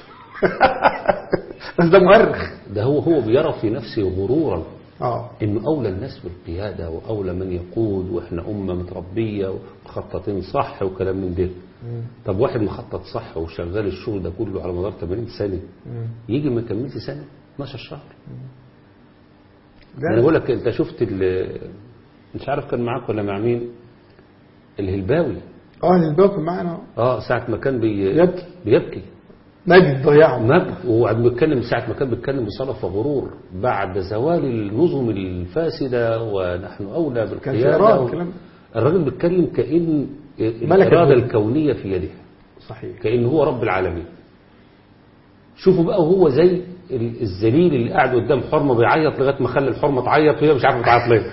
بس ده مؤرخ ده هو هو بيرى في نفسه غرورا اه انه اولى الناس بالقياده واولى من يقود واحنا امه متربيه ومخططين صح وكلام من ده طب واحد مخطط صح وشغال الشغل ده كله على مدار 80 سنه يجي ما يكملش سنه 12 شهر انا بقول لك انت شفت ال- مش عارف كان معاك ولا مع مين الهلباوي اه الباقي معانا اه ساعه ما كان بي يبكي. بيبكي مجد ضيعه مجد وقعد بيتكلم ساعة ما كان بيتكلم بصلف وغرور بعد زوال النظم الفاسدة ونحن أولى كان بالقيادة زيران و- الكلام ده. الراجل بيتكلم كأن ملك الإرادة الدنيا. الكونية في يده صحيح كأن هو رب العالمين شوفوا بقى وهو زي ال- الذليل اللي قاعد قدام حرمة بيعيط لغاية ما خلى الحرمة تعيط وهي مش عارفة تعيط ليه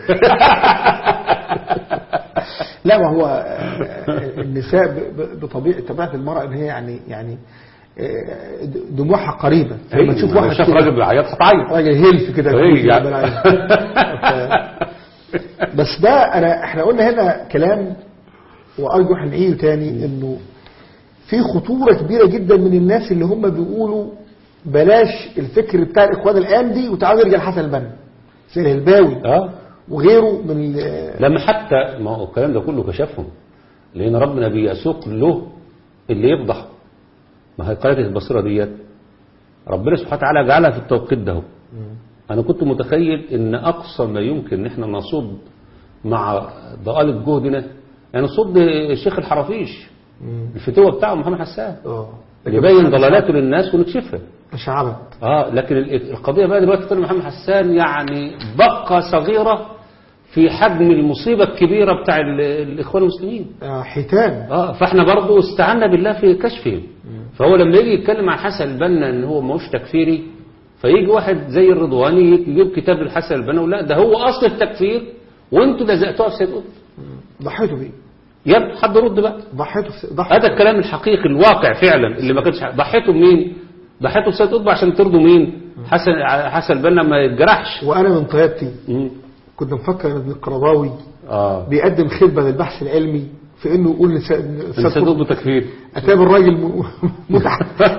لا ما هو آه، النساء ب- ب- بطبيعه طبيعه المراه ان هي يعني يعني آه، د- دموعها قريبه لما تشوف واحد شاف كده- راجل بيعيط هتعيط راجل هيلف كده إيه كده يعني؟ بالعين. ف- بس ده انا احنا قلنا هنا كلام وارجو هنعيده تاني انه في خطوره كبيره جدا من الناس اللي هم بيقولوا بلاش الفكر بتاع الاخوان الان دي وتعالوا نرجع لحسن البنا زي الهلباوي اه وغيره من ال- لما حتى ما هو الكلام ده كله كشفهم لأن ربنا بيسوق له اللي يفضح ما هي قناة البصيرة ديت ربنا سبحانه وتعالى جعلها في التوقيت ده أنا كنت متخيل إن أقصى ما يمكن إن إحنا نصد مع ضآلة جهدنا يعني نصد الشيخ الحرافيش الفتوة بتاعه محمد حسان اه يبين ضلالاته للناس ونكشفها تشعبت اه لكن ال- القضية بقى دلوقتي طلع محمد حسان يعني بقى صغيرة في حجم المصيبة الكبيرة بتاع ال- الإخوان المسلمين آه، حيتان اه فاحنا برضو استعنا بالله في كشفهم فهو لما يجي يتكلم عن حسن البنا ان هو ماهوش تكفيري فيجي واحد زي الرضواني يجيب كتاب الحسن البنا ولا ده هو اصل التكفير وانتوا لزقتوها في سيد قطب ضحيتوا بيه يا ابني حد رد بقى ضحيتوا في ضحيتوا هذا الكلام الحقيقي الواقع فعلا اللي ما كانش ضحيتوا بمين ضحيتوا بسيد قطب عشان ترضوا مين حسن حسن البنا ما يتجرحش وانا من طيبتي مم. كنت مفكر ان ابن القرضاوي اه بيقدم خدمه للبحث العلمي في انه يقول لس- سيد سيد قطب تكفير اتاب الراجل م- متعب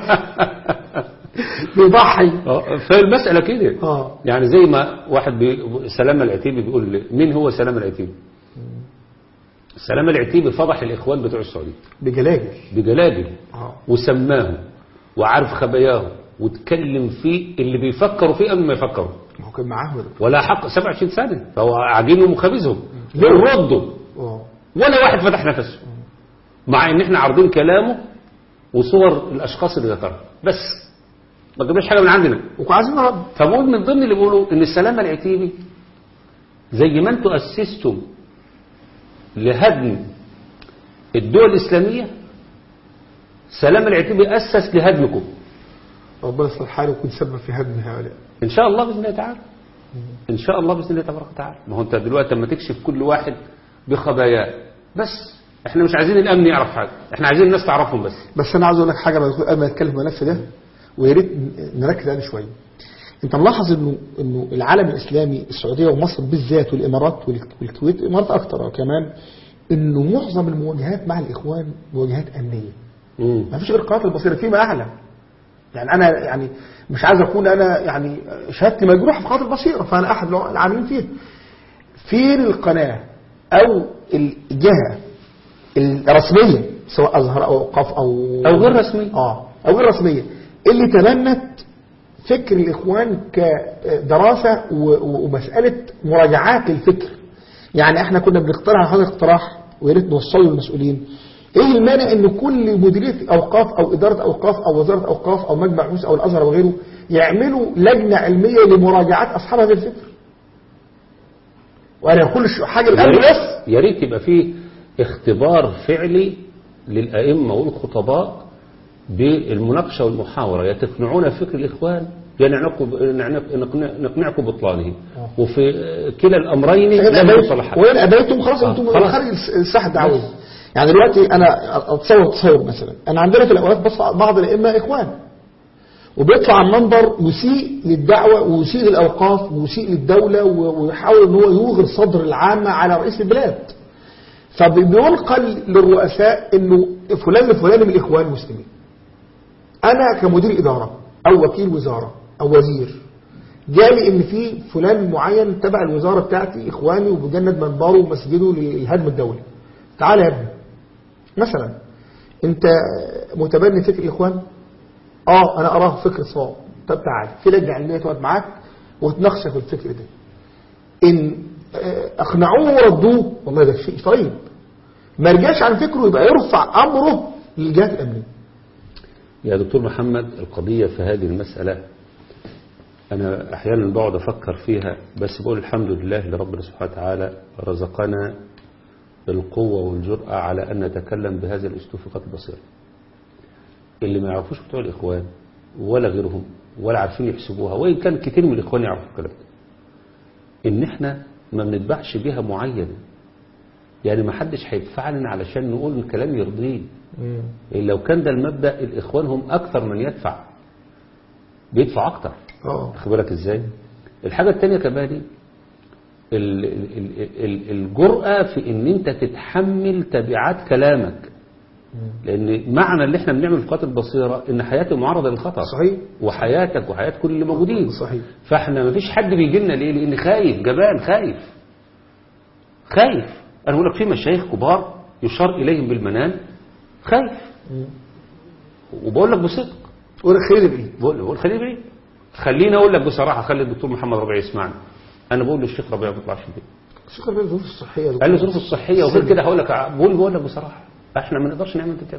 بيضحي آه، فالمسألة كده اه يعني زي ما واحد بي... سلامة العتيبي بيقول لي مين هو سلامة العتيبي سلامة العتيبي فضح الإخوان بتوع السعودية بجلاجل بجلاجل اه وسماهم وعارف خباياهم واتكلم فيه اللي بيفكروا فيه قبل ما يفكروا ما هو كان معاهم ده. ولا حق 27 سنة فهو عاجبهم وخبيزهم ليه؟ ردوا اه ولا واحد فتح نفسه مع ان احنا عارضين كلامه وصور الاشخاص اللي ذكرها بس ما جبناش حاجه من عندنا وعايزين رد فبقول من ضمن اللي بيقولوا ان السلامة العتيبي زي ما انتوا اسستم لهدم الدول الاسلامية سلامة العتيبي اسس لهدمكم ربنا يصلح حاله ويكون سبب في هدم هؤلاء ان شاء الله باذن الله تعالى ان شاء الله باذن الله تبارك وتعالى ما هو انت دلوقتي لما تكشف كل واحد بخباياه بس احنا مش عايزين الامن يعرف حاجه احنا عايزين الناس تعرفهم بس بس انا عاوز اقول لك حاجه بعد قبل ما نتكلم في الملف ده ويا ريت نركز عليه شويه انت ملاحظ انه انه العالم الاسلامي السعوديه ومصر بالذات والامارات والك- والكويت الامارات اكتر كمان انه معظم المواجهات مع الاخوان مواجهات امنيه مم. ما فيش غير قناه البصيره فيما اعلم يعني انا يعني مش عايز اكون انا يعني شهادتي مجروحه في قناه البصيره فانا احد العاملين فيها فين القناه او الجهه الرسميه سواء ازهر او اوقاف او أو غير رسمية. اه او غير رسميه اللي تبنت فكر الاخوان كدراسه و- و- ومساله مراجعات للفكر يعني احنا كنا بنقترح هذا الاقتراح ويا ريت نوصله للمسؤولين ايه المانع ان كل مديريه اوقاف او اداره اوقاف او وزاره اوقاف او مجمع فلوس او الازهر وغيره يعملوا لجنه علميه لمراجعات اصحاب هذا الفكر وانا كل ش- حاجه يا الان ريت- بس يا ريت يبقى فيه اختبار فعلي للأئمة والخطباء بالمناقشة والمحاورة يا تقنعون فكر الإخوان يا نعنقوا- نعنق- نقنع- نقنعكم ببطلانه وفي كلا الأمرين وإن لم أبيت- يوصل حد وإن أبيتم خلاص آه، أنتم خلاص. خارج الس- الساحة الدعوية يعني دلوقتي أنا أتصور تصور مثلا أنا عندنا في الأوقات بس بعض الأئمة إخوان وبيطلع على المنبر يسيء للدعوة ويسيء للأوقاف ويسيء للدولة و- ويحاول أن هو يوغر صدر العامة على رئيس البلاد فبينقل للرؤساء أنه فلان الفلاني من الإخوان المسلمين أنا كمدير إدارة أو وكيل وزارة أو وزير جالي ان في فلان معين تبع الوزاره بتاعتي اخواني وبجند منبره ومسجده للهدم الدولي تعال يا ابني مثلا انت متبني فكر الاخوان اه انا اراه فكر صواب طب تعال في لجنه علميه تقعد معاك وتناقشك في الفكر ده ان آه، اقنعوه وردوه والله ده شيء طيب ما رجعش عن فكره يبقى يرفع امره للجهات الامنيه يا دكتور محمد القضية في هذه المسألة أنا أحيانا بقعد أفكر فيها بس بقول الحمد لله لربنا سبحانه وتعالى رزقنا القوة والجرأة على أن نتكلم بهذا الأسلوب في قتل البصيرة اللي ما يعرفوش بتوع الإخوان ولا غيرهم ولا عارفين يحسبوها وإن كان كتير من الإخوان يعرفوا الكلام ده إن إحنا ما بنتبعش بها معينة يعني ما حدش هيدفعنا علشان نقول الكلام يرضيه لو كان ده المبدأ الإخوان هم أكثر من يدفع بيدفع أكثر اه واخد بالك إزاي الحاجة التانية كمان ال- ال- ال- ال- الجرأة في إن أنت تتحمل تبعات كلامك لأن معنى اللي احنا بنعمل في قاتل البصيرة إن حياتي معرضة للخطر صحيح وحياتك وحياة كل اللي موجودين صحيح فاحنا مفيش حد بيجي لنا ليه لان خايف جبان خايف خايف انا بقول لك في مشايخ كبار يشار اليهم بالمنام خايف وبقول لك بصدق ولا خير بايه بقول بقول خليه بعيد خليني اقول لك بصراحه خلي الدكتور محمد ربيع يسمعني انا بقول للشيخ ربيع ما تطلعش البيت الشيخ ربيع الظروف الصحيه قال لي الظروف الصحيه وغير كده هقول لك بقول بقول لك بصراحه احنا ما نقدرش نعمل كده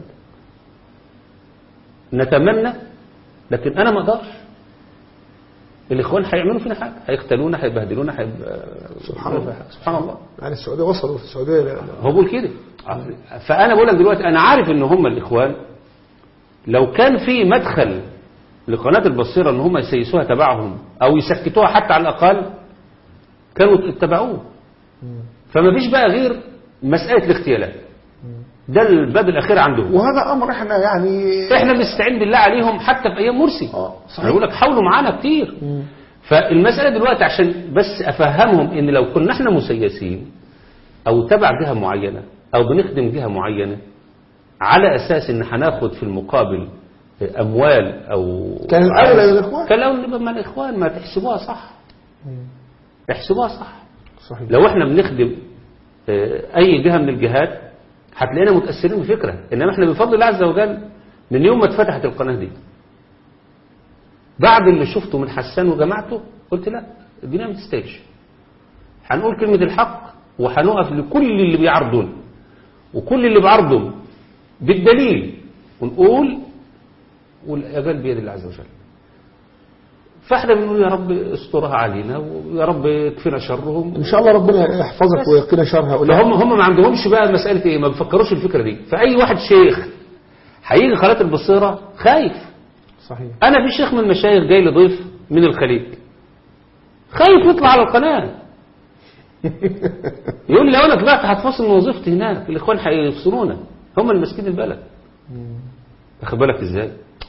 نتمنى لكن انا ما اقدرش الاخوان هيعملوا فينا حاجه هيقتلونا هيبهدلونا هيب... سبحان الله. سبحان الله يعني السعوديه وصلوا في السعوديه لا- لا. هو بيقول كده فانا بقول لك دلوقتي انا عارف ان هم الاخوان لو كان في مدخل لقناه البصيره ان هم يسيسوها تبعهم او يسكتوها حتى على الاقل كانوا اتبعوه فما فيش بقى غير مساله الاغتيالات ده الباب الاخير عندهم وهذا امر احنا يعني احنا بنستعين بالله عليهم حتى في ايام مرسي اه صحيح. انا بقول لك حاولوا معانا كتير فالمساله دلوقتي عشان بس افهمهم ان لو كنا احنا مسيسين او تبع جهه معينه او بنخدم جهه معينه على اساس ان هناخد في المقابل اموال او كان الأولى للإخوان. كان الاولى نبقى مع الاخوان ما تحسبوها صح احسبوها صح صحيح لو احنا بنخدم آه، اي جهه من الجهات هتلاقينا متاثرين بفكره انما احنا بفضل الله عز وجل من يوم ما اتفتحت القناه دي بعد اللي شفته من حسان وجماعته قلت لا الدنيا ما تستاهلش هنقول كلمه الحق وهنقف لكل اللي بيعرضون وكل اللي بيعرضهم بالدليل ونقول والاجال بيد الله عز وجل فاحنا بنقول يا رب استرها علينا ويا رب يكفينا شرهم ان شاء الله ربنا يحفظك بس. ويقينا شر هؤلاء هم هم ما عندهمش بقى مسألة ايه ما بيفكروش الفكرة دي فأي واحد شيخ هيجي قناة البصيرة خايف صحيح أنا في شيخ من المشايخ جاي لي ضيف من الخليج خايف يطلع على القناة يقول لي لو أنا طلعت هتفصل من وظيفتي هناك الإخوان هيفصلونا هم اللي ماسكين البلد واخد بالك إزاي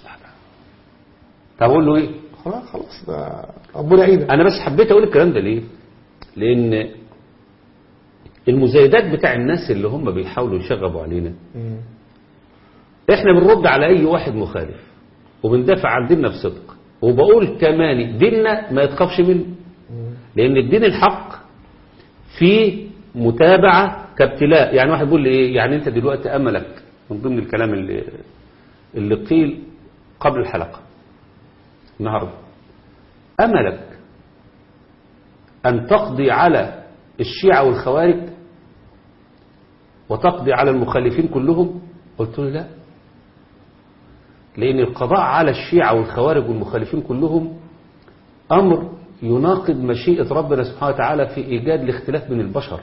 طب أقول له إيه خلاص خلاص ده ربنا يعينك انا بس حبيت اقول الكلام ده ليه لان المزايدات بتاع الناس اللي هم بيحاولوا يشغبوا علينا مم. احنا بنرد على اي واحد مخالف وبندافع عن ديننا بصدق وبقول كمان ديننا ما يتخافش منه لان الدين الحق فيه متابعة كابتلاء يعني واحد بيقول لي ايه يعني انت دلوقتي املك من ضمن الكلام اللي اللي قيل قبل الحلقة النهارده املك ان تقضي على الشيعة والخوارج وتقضي على المخالفين كلهم قلت له لا لأن القضاء على الشيعة والخوارج والمخالفين كلهم أمر يناقض مشيئة ربنا سبحانه وتعالى في إيجاد الاختلاف بين البشر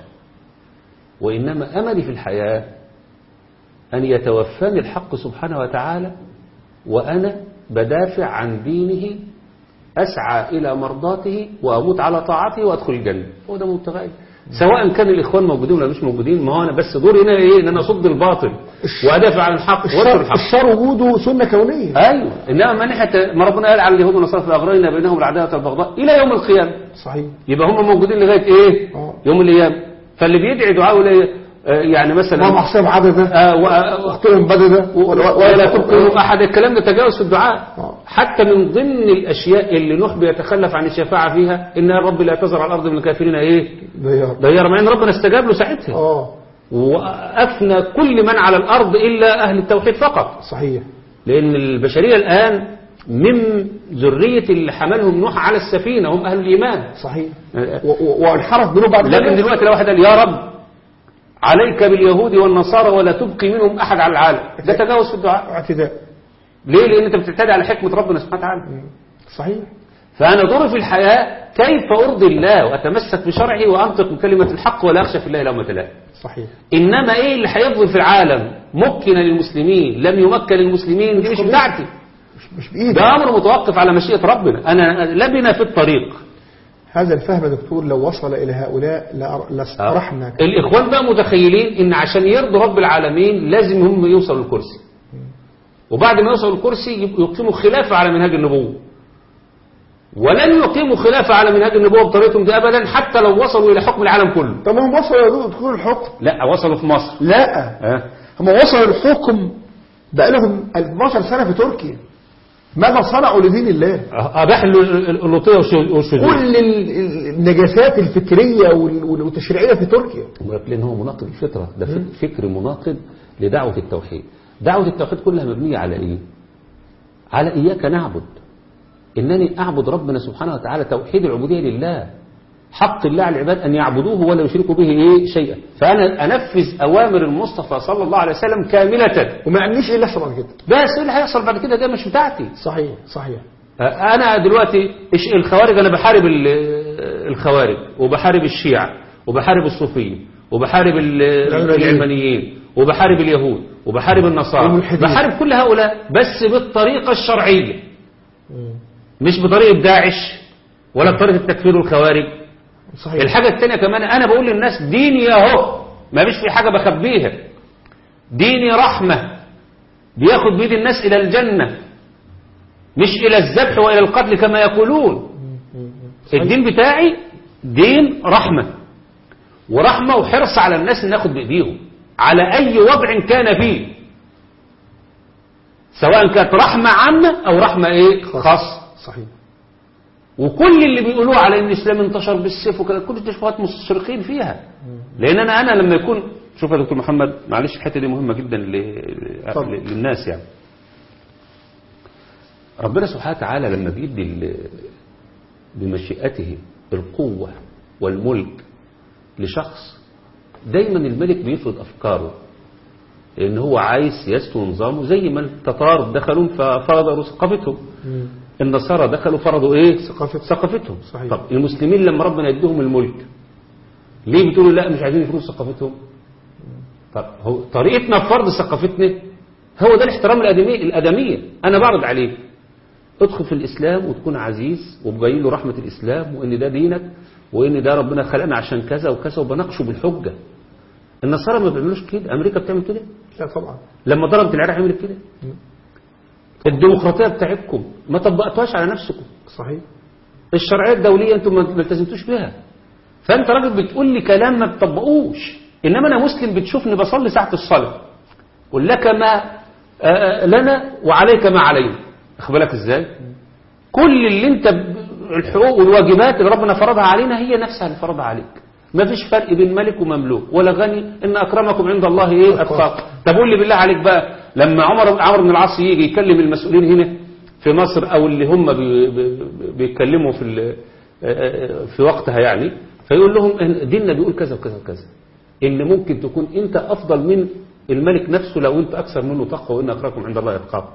وإنما أملي في الحياة أن يتوفاني الحق سبحانه وتعالى وأنا بدافع عن دينه أسعى إلى مرضاته وأموت على طاعته وأدخل الجنة هو ده مبتغاي سواء كان الإخوان موجودين ولا مش موجودين ما هو أنا بس دوري هنا إيه إن أنا أصد الباطل وأدافع عن الحق وأنشر الشر, الحق الشر وجوده سنة كونية ايوه انما ما ناحيه ما ربنا قال على اليهود والنصارى في اغرينا بينهم العداوه والبغضاء الى يوم القيامه صحيح يبقى هم موجودين لغايه ايه آه. يوم القيامه فاللي بيدعي دعاء ولا آه، يعني مثلا اللهم حسام عددا آه، و- آه، اختهم بددا ولا تبقوا احد الكلام ده تجاوز في الدعاء آه. حتى من ضمن الاشياء اللي نوح بيتخلف عن الشفاعه فيها ان الرب لا تزر على الارض من الكافرين ايه ديار ديار مع ان ربنا استجاب له ساعتها اه وافنى كل من على الارض الا اهل التوحيد فقط صحيح لأن البشرية الآن من ذرية اللي حملهم نوح على السفينة هم أهل الإيمان صحيح و- و- وانحرف منه بعد لكن ذلك. دلوقتي لو واحد قال يا رب عليك باليهود والنصارى ولا تبقي منهم أحد على العالم ده تجاوز في الدعاء اعتداء ليه؟ لأن أنت بتعتدي على حكمة ربنا سبحانه وتعالى صحيح فأنا دوري في الحياة كيف أرضي الله وأتمسك بشرعه وأنطق بكلمة الحق ولا أخشى في الله لومة لائم صحيح إنما إيه اللي هيفضل في العالم مكن للمسلمين لم يمكن للمسلمين دي مش بتاعتي مش, مش بايدك ده أمر متوقف على مشيئة ربنا أنا لبنا في الطريق هذا الفهم يا دكتور لو وصل الى هؤلاء لأر- لاسترحنا الإخوان بقى متخيلين إن عشان يرضوا رب العالمين لازم هم يوصلوا الكرسي وبعد ما يوصلوا الكرسي يب- يقيموا خلافة على منهاج النبوة ولن يقيموا خلافة على منهاج النبوة بطريقتهم دي أبدا حتى لو وصلوا إلى حكم العالم كله طب هم وصلوا يا دكتور الحكم لا وصلوا في مصر لا ها؟ هم وصلوا الحكم بقى لهم 12 سنة في تركيا ماذا صنعوا لدين الله أباح ال- اللوطية والش- والشذوذ كل ال- ال- النجاسات الفكرية وال- وال- والتشريعية في تركيا لأن هو مناقض الفطرة ده فك- فكر مناقض لدعوة التوحيد دعوة التوحيد كلها مبنية على إيه على إياك نعبد انني اعبد ربنا سبحانه وتعالى توحيد العبوديه لله حق الله على العباد ان يعبدوه ولا يشركوا به ايه شيئا فانا انفذ اوامر المصطفى صلى الله عليه وسلم كامله وما عنديش ايه اللي يحصل بعد كده بس ايه اللي هيحصل بعد كده ده مش بتاعتي صحيح صحيح انا دلوقتي إيش- الخوارج انا بحارب ال- الخوارج وبحارب الشيعة وبحارب الصوفية وبحارب ال- العلمانيين. العلمانيين وبحارب اليهود وبحارب النصارى والملحدين. بحارب كل هؤلاء بس بالطريقة الشرعية مش بطريقة داعش ولا بطريقة التكفير والخوارج صحيح الحاجة التانية كمان أنا بقول للناس ديني أهو ما فيش في حاجة بخبيها ديني رحمة بياخد بيد الناس إلى الجنة مش إلى الذبح وإلى القتل كما يقولون الدين بتاعي دين رحمة ورحمة وحرص على الناس ان ناخد بإيديهم على أي وضع كان فيه سواء كانت رحمة عامة أو رحمة إيه خاصة صحيح وكل اللي بيقولوه على ان الاسلام انتشر بالسيف وكده كل التشبهات مستشرقين فيها لان انا انا لما يكون شوف يا دكتور محمد معلش الحته دي مهمه جدا ل- اتفضل. للناس يعني ربنا سبحانه وتعالى لما بيدي ال- بمشيئته القوه والملك لشخص دايما الملك بيفرض افكاره لان هو عايز سياسته ونظامه زي ما التتار دخلوا ففرضوا ثقافتهم النصارى دخلوا فرضوا ايه ثقافة. ثقافتهم صحيح. طب المسلمين لما ربنا يديهم الملك ليه بتقولوا لا مش عايزين يفرضوا ثقافتهم طب هو طريقتنا في فرض ثقافتنا هو ده الاحترام الادمي الادميه انا بعرض عليك ادخل في الاسلام وتكون عزيز وبجاي له رحمه الاسلام وان ده دينك وان ده ربنا خلقنا عشان كذا وكذا وبناقشه بالحجه النصارى ما بيعملوش كده امريكا بتعمل كده لا طبعا لما ضربت العراق عملت كده الديمقراطيه بتاعتكم ما طبقتوهاش على نفسكم صحيح الشرعيه الدوليه انتم ما ما التزمتوش بها فانت راجل بتقول لي كلام ما بتطبقوش انما انا مسلم بتشوفني بصلي ساعه الصلاه قل لك ما آه، لنا وعليك ما علينا اخد بالك ازاي كل اللي انت ب- الحقوق والواجبات اللي ربنا فرضها علينا هي نفسها اللي فرضها عليك ما فيش فرق بين ملك ومملوك ولا غني ان اكرمكم عند الله ايه اتقاكم طب قول لي بالله عليك بقى لما عمر عمرو بن العاص يجي يكلم المسؤولين هنا في مصر او اللي هم بي بي بيتكلموا في ال- في وقتها يعني فيقول لهم إن ديننا بيقول كذا وكذا وكذا ان ممكن تكون انت افضل من الملك نفسه لو انت اكثر منه تقوى وان اكرمكم عند الله اتقاكم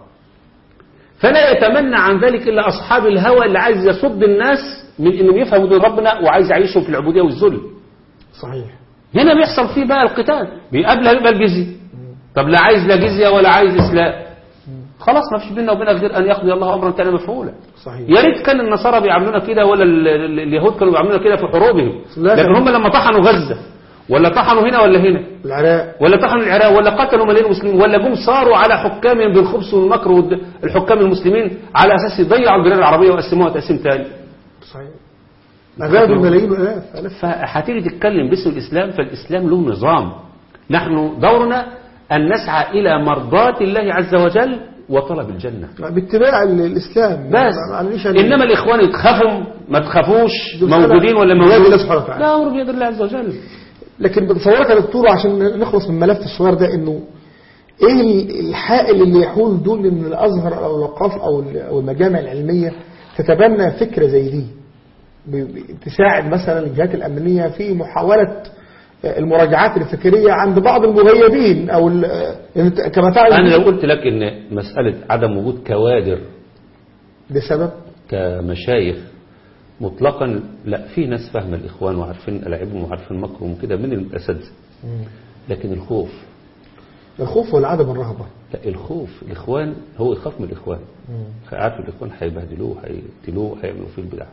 فلا يتمنى عن ذلك الا اصحاب الهوى اللي عايز يصد الناس من انهم يفهموا دين ربنا وعايز يعيشوا في العبوديه والذل صحيح هنا بيحصل فيه بقى القتال بيقابلها يبقى الجزية طب لا عايز لا جزية ولا عايز إسلام خلاص ما فيش بيننا وبينك غير أن يقضي الله أمرا كان مفعولا صحيح يا ريت كان النصارى بيعاملونا كده ولا ال- ال- اليهود كانوا بيعاملونا كده في حروبهم لا، لكن لا. هم لما طحنوا غزة ولا طحنوا هنا ولا هنا العراق ولا طحنوا العراق ولا قتلوا ملايين المسلمين ولا جم صاروا على حكامهم بالخبث والمكر والد- الحكام المسلمين على أساس يضيعوا البلاد العربية ويقسموها تقسيم تاني صحيح أغاد الملايين والآلاف آلاف فهتيجي تتكلم باسم الإسلام فالإسلام له نظام نحن دورنا أن نسعى إلى مرضاة الله عز وجل وطلب الجنة باتباع ال- الإسلام بس ما عليش أن- إنما الإخوان يتخافوا ما تخافوش دول موجودين ولا بيد الله موجودين سبحانه وتعالى. لا أمر بيد الله عز وجل لكن بتصورك يا دكتور عشان نخلص من الملف الصغير ده انه ايه ال- الحائل اللي يحول دون ان الازهر او الاوقاف او ال- او المجامع العلميه تتبنى فكره زي دي ب- ب- تساعد مثلا الجهات الامنيه في محاوله آه، المراجعات الفكريه عند بعض المغيبين او ال- آه، أنت كما تعلم أنا لو قلت لك إن مسألة عدم وجود كوادر بسبب كمشايخ مطلقا لا في ناس فاهمة الإخوان وعارفين ألاعبهم وعارفين مكرهم كده من الأساتذة لكن الخوف الخوف والعدم الرهبه لا الخوف الإخوان هو يخاف من الإخوان عارف الإخوان هيبهدلوه هيقتلوه هيعملوا فيه البدع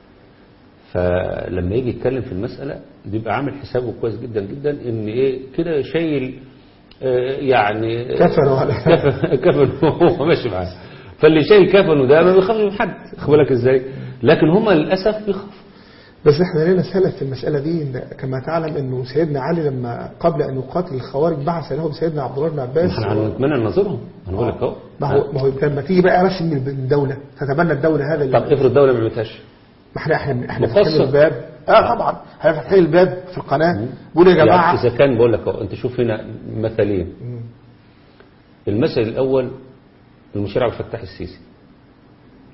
فلما يجي يتكلم في المسألة بيبقى عامل حسابه كويس جدا جدا إن إيه كده شايل آه، يعني كفن ولا- كفن كفن وهو ماشي معاه فاللي شايل كفنه ده ما بيخافش من حد خد بالك ازاي لكن هم للأسف بيخافوا بس احنا لنا سلف في المسألة دي إن كما تعلم انه سيدنا علي لما قبل ان يقاتل الخوارج بعث لهم سيدنا عبد الله بن عباس احنا هنتمنى ننظرهم انا بقول لك اهو ما هو ما هو لما تيجي بقى بس من الدولة تتبنى الدولة هذا طب افرض الدولة ما عملتهاش ما احنا احنا احنا مفصل. فاتحين الباب اه طبعا احنا فاتحين الباب في القناة بيقولوا يا يعني جماعة إذا كان بقول لك أهو أنت شوف هنا مثلين المثل الأول المشير عبد الفتاح السيسي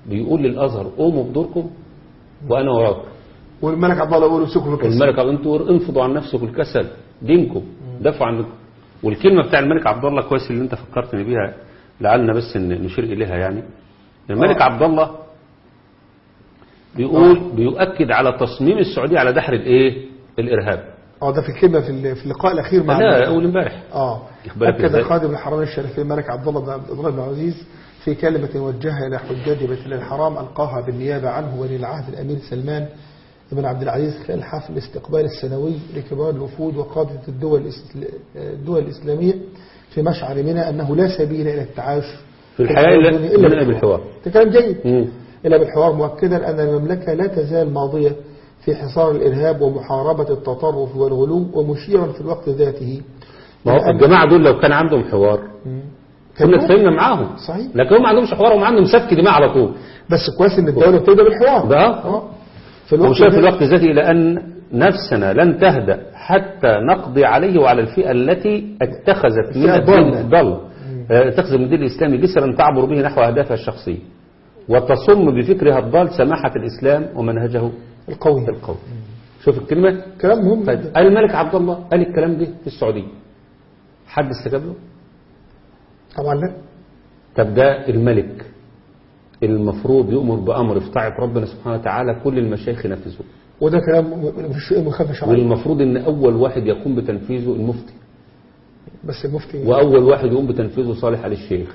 بيقول للازهر قوموا بدوركم وانا وراكم والملك عبد الله يقول امسكوا في الكسر والملك عبد انتوا انفضوا عن نفسكم الكسل دينكم دافعوا عنكم والكلمه بتاع الملك عبد الله كويس اللي انت فكرتني بيها لعلنا بس ن- نشير اليها يعني الملك آه. عبد الله بيقول بيؤكد على تصميم السعوديه على دحر الايه الارهاب اه ده في الكلمه في ال- في اللقاء الاخير مع لا اول امبارح اه واخد بالك اكد إزاي؟ خادم الحرمين الشريفين الملك عبد الله بن عبد الله بن العزيز في كلمة وجهها إلى حجاج بيت الله الحرام ألقاها بالنيابة عنه ولي العهد الأمير سلمان بن عبد العزيز خلال حفل الاستقبال السنوي لكبار الوفود وقادة الدول الإسل- الدول الإسلامية في مشعر منى أنه لا سبيل إلى التعايش في الحياه الدنيا الا إلا بالحوار ده كلام جيد مم. إلا بالحوار مؤكدا أن المملكة لا تزال ماضية في حصار الإرهاب ومحاربة التطرف والغلو ومشيرا في الوقت ذاته ما هو الجماعه دول لو كان عندهم حوار كنا اتفقنا معاهم صحيح. لكن هم ما عندهمش حوار هم عندهم سفك دماء على طول بس كويس ان الدولة بتبدأ بالحوار ده اه في هو شايف ده- الوقت ذاته إلى أن نفسنا لن تهدأ حتى نقضي عليه وعلى الفئة التي اتخذت من فئة الدين ضالة. ضل آه، اتخذت من الدين الإسلامي جسرا تعبر به نحو أهدافها الشخصية وتصم بفكرها الضال سماحة الإسلام ومنهجه القوي القوي شوف الكلمة كلام مهم طيب جدا الملك عبد الله قال الكلام ده في السعودية حد استجاب له طبعا لا طب ده الملك المفروض يؤمر بأمر في طاعة ربنا سبحانه وتعالى كل المشايخ ينفذوه وده كلام م- مفيش شيء مخالفة شرعية والمفروض ان اول واحد يقوم بتنفيذه المفتي بس المفتي واول واحد يقوم بتنفيذه صالح علي الشيخ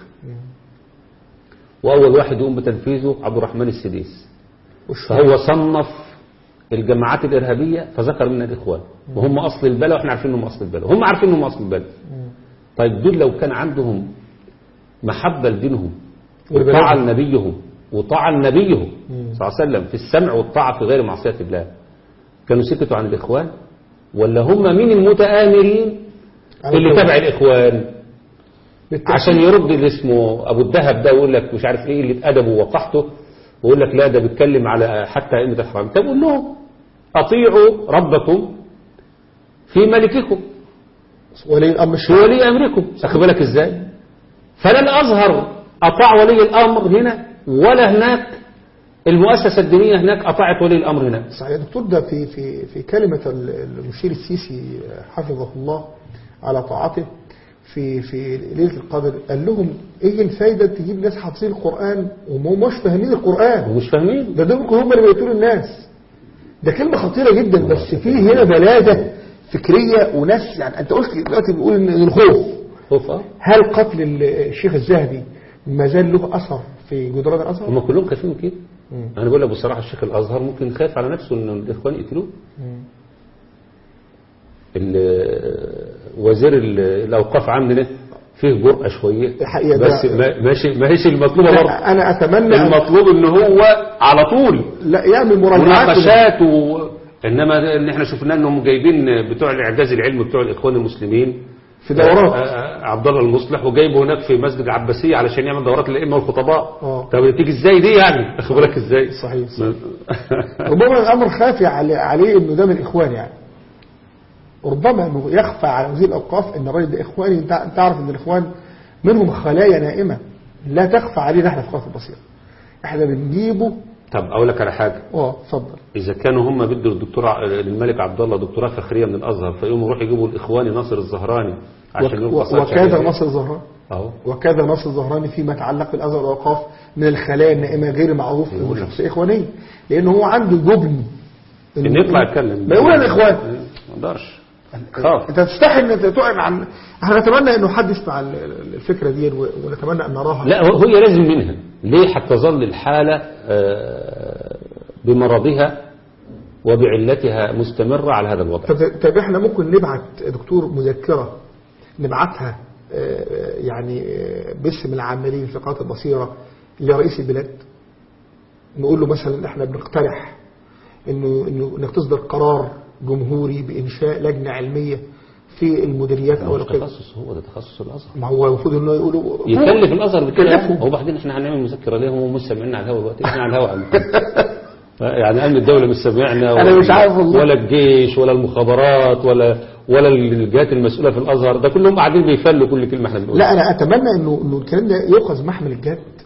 واول واحد يقوم بتنفيذه عبد الرحمن السديس والش- فهو صنف الجماعات الارهابيه فذكر منها الاخوان وهم اصل البلد واحنا عارفين انهم اصل البلد هم عارفين انهم اصل البلد طيب دول لو كان عندهم محبه لدينهم والبلد. وطاعه لنبيهم وطاعه لنبيهم صلى الله عليه وسلم في السمع والطاعه في غير معصيه الله كانوا سكتوا عن الاخوان ولا هم مين المتآمرين على اللي الدولة. تبع الاخوان بالتأكيد. عشان يرد اللي اسمه ابو الذهب ده ويقول لك مش عارف ايه اللي ادبه ووقحته ويقول لك لا ده بيتكلم على حتى ائمه الحرام طب قول لهم اطيعوا ربكم في ملككم ولي الأمر في الشرعي ولي امركم واخد بالك ازاي فلا الازهر اطاع ولي الامر هنا ولا هناك المؤسسه الدينيه هناك اطاعت ولي الامر هنا صحيح يا دكتور ده في في في كلمة ال- المشير السيسي حفظه الله على طاعته في في ليلة القدر قال لهم ايه الفايدة تجيب ناس حافظين القرآن وهم مش فاهمين القرآن ومش فاهمين ده دول هم اللي بيقتلوا الناس ده كلمة خطيرة جدا بس في هنا بلادة فكرية وناس يعني انت قلت دلوقتي بيقول ان الخوف خوف اه هل قتل الشيخ الزهدي ما زال له اثر في جدران الازهر؟ هم كلهم خايفين من كده انا بقول لك بصراحه الشيخ الازهر ممكن خايف على نفسه ان الاخوان يقتلوه ال- وزير ال- الاوقاف عندنا فيه جرأة شويه الحقيقة بس ده- ما- ماشي ماهيش المطلوبه برضه انا اتمنى أن- المطلوب ان هو على طول لا يعمل مراجعات مناقشات و... انما ده اللي احنا شفناه انهم جايبين بتوع الاعجاز العلمي بتوع الاخوان المسلمين في دورات. آه، آه، عبد الله المصلح وجايبه هناك في مسجد العباسيه علشان يعمل دورات للائمه والخطباء آه. طب تيجي ازاي دي يعني اخد بالك ازاي صحيح، صحيح. ربما الامر خافي علي- عليه انه ده من الاخوان يعني ربما انه يخفى على وزير الاوقاف ان الراجل ده اخواني انت أنت تعرف ان الاخوان منهم خلايا نائمه لا تخفى علينا احنا في قناه البصيره احنا بنجيبه طب اقول لك على حاجه اه اتفضل اذا كانوا هم بدوا الدكتور ع- للملك عبد الله دكتوراه فخريه من الازهر فيقوموا يروحوا يجيبوا الاخواني ناصر الزهراني عشان وك- يلقوا صلاة وكذا شهادة. نصر الزهران اهو وكذا نصر الزهراني فيما يتعلق بالازهر والاوقاف من الخلايا النائمه غير معروف انه يقول لك. شخصيه اخوانيه لان هو عنده جبن ان يطلع يتكلم ما يقول الاخوان ما اقدرش خاف انت تستحي ان انت تعلن عن احنا نتمنى انه حد يسمع ال- ال- الفكره دي و- ونتمنى ان نراها لا هو- هي لازم منها ليه حتى تظل الحالة آه، بمرضها وبعلتها مستمرة على هذا الوضع طب طب احنا ممكن نبعت يا دكتور مذكره نبعتها آه، يعني آه، باسم العاملين في قناه البصيره لرئيس البلاد نقول له مثلا احنا بنقترح انه انه انك تصدر قرار جمهوري بانشاء لجنه علميه في المديريات او مش القطاع تخصص هو ده تخصص الأزهر ما هو المفروض انه يقولوا يكلف الأزهر بكده يكلفه. هو بعدين احنا هنعمل مذكرة ليه هم مش سامعيننا على الهواء دلوقتي احنا على الهواء عندنا. يعني أمن الدولة مش سامعنا أنا ولا- مش عارف والله. ولا الجيش ولا المخابرات ولا ولا الجهات المسؤولة في الأزهر ده كلهم قاعدين بيفلوا كل كلمة احنا بنقولها لا انا اتمنى انه انه الكلام ده يؤخذ محمل الجد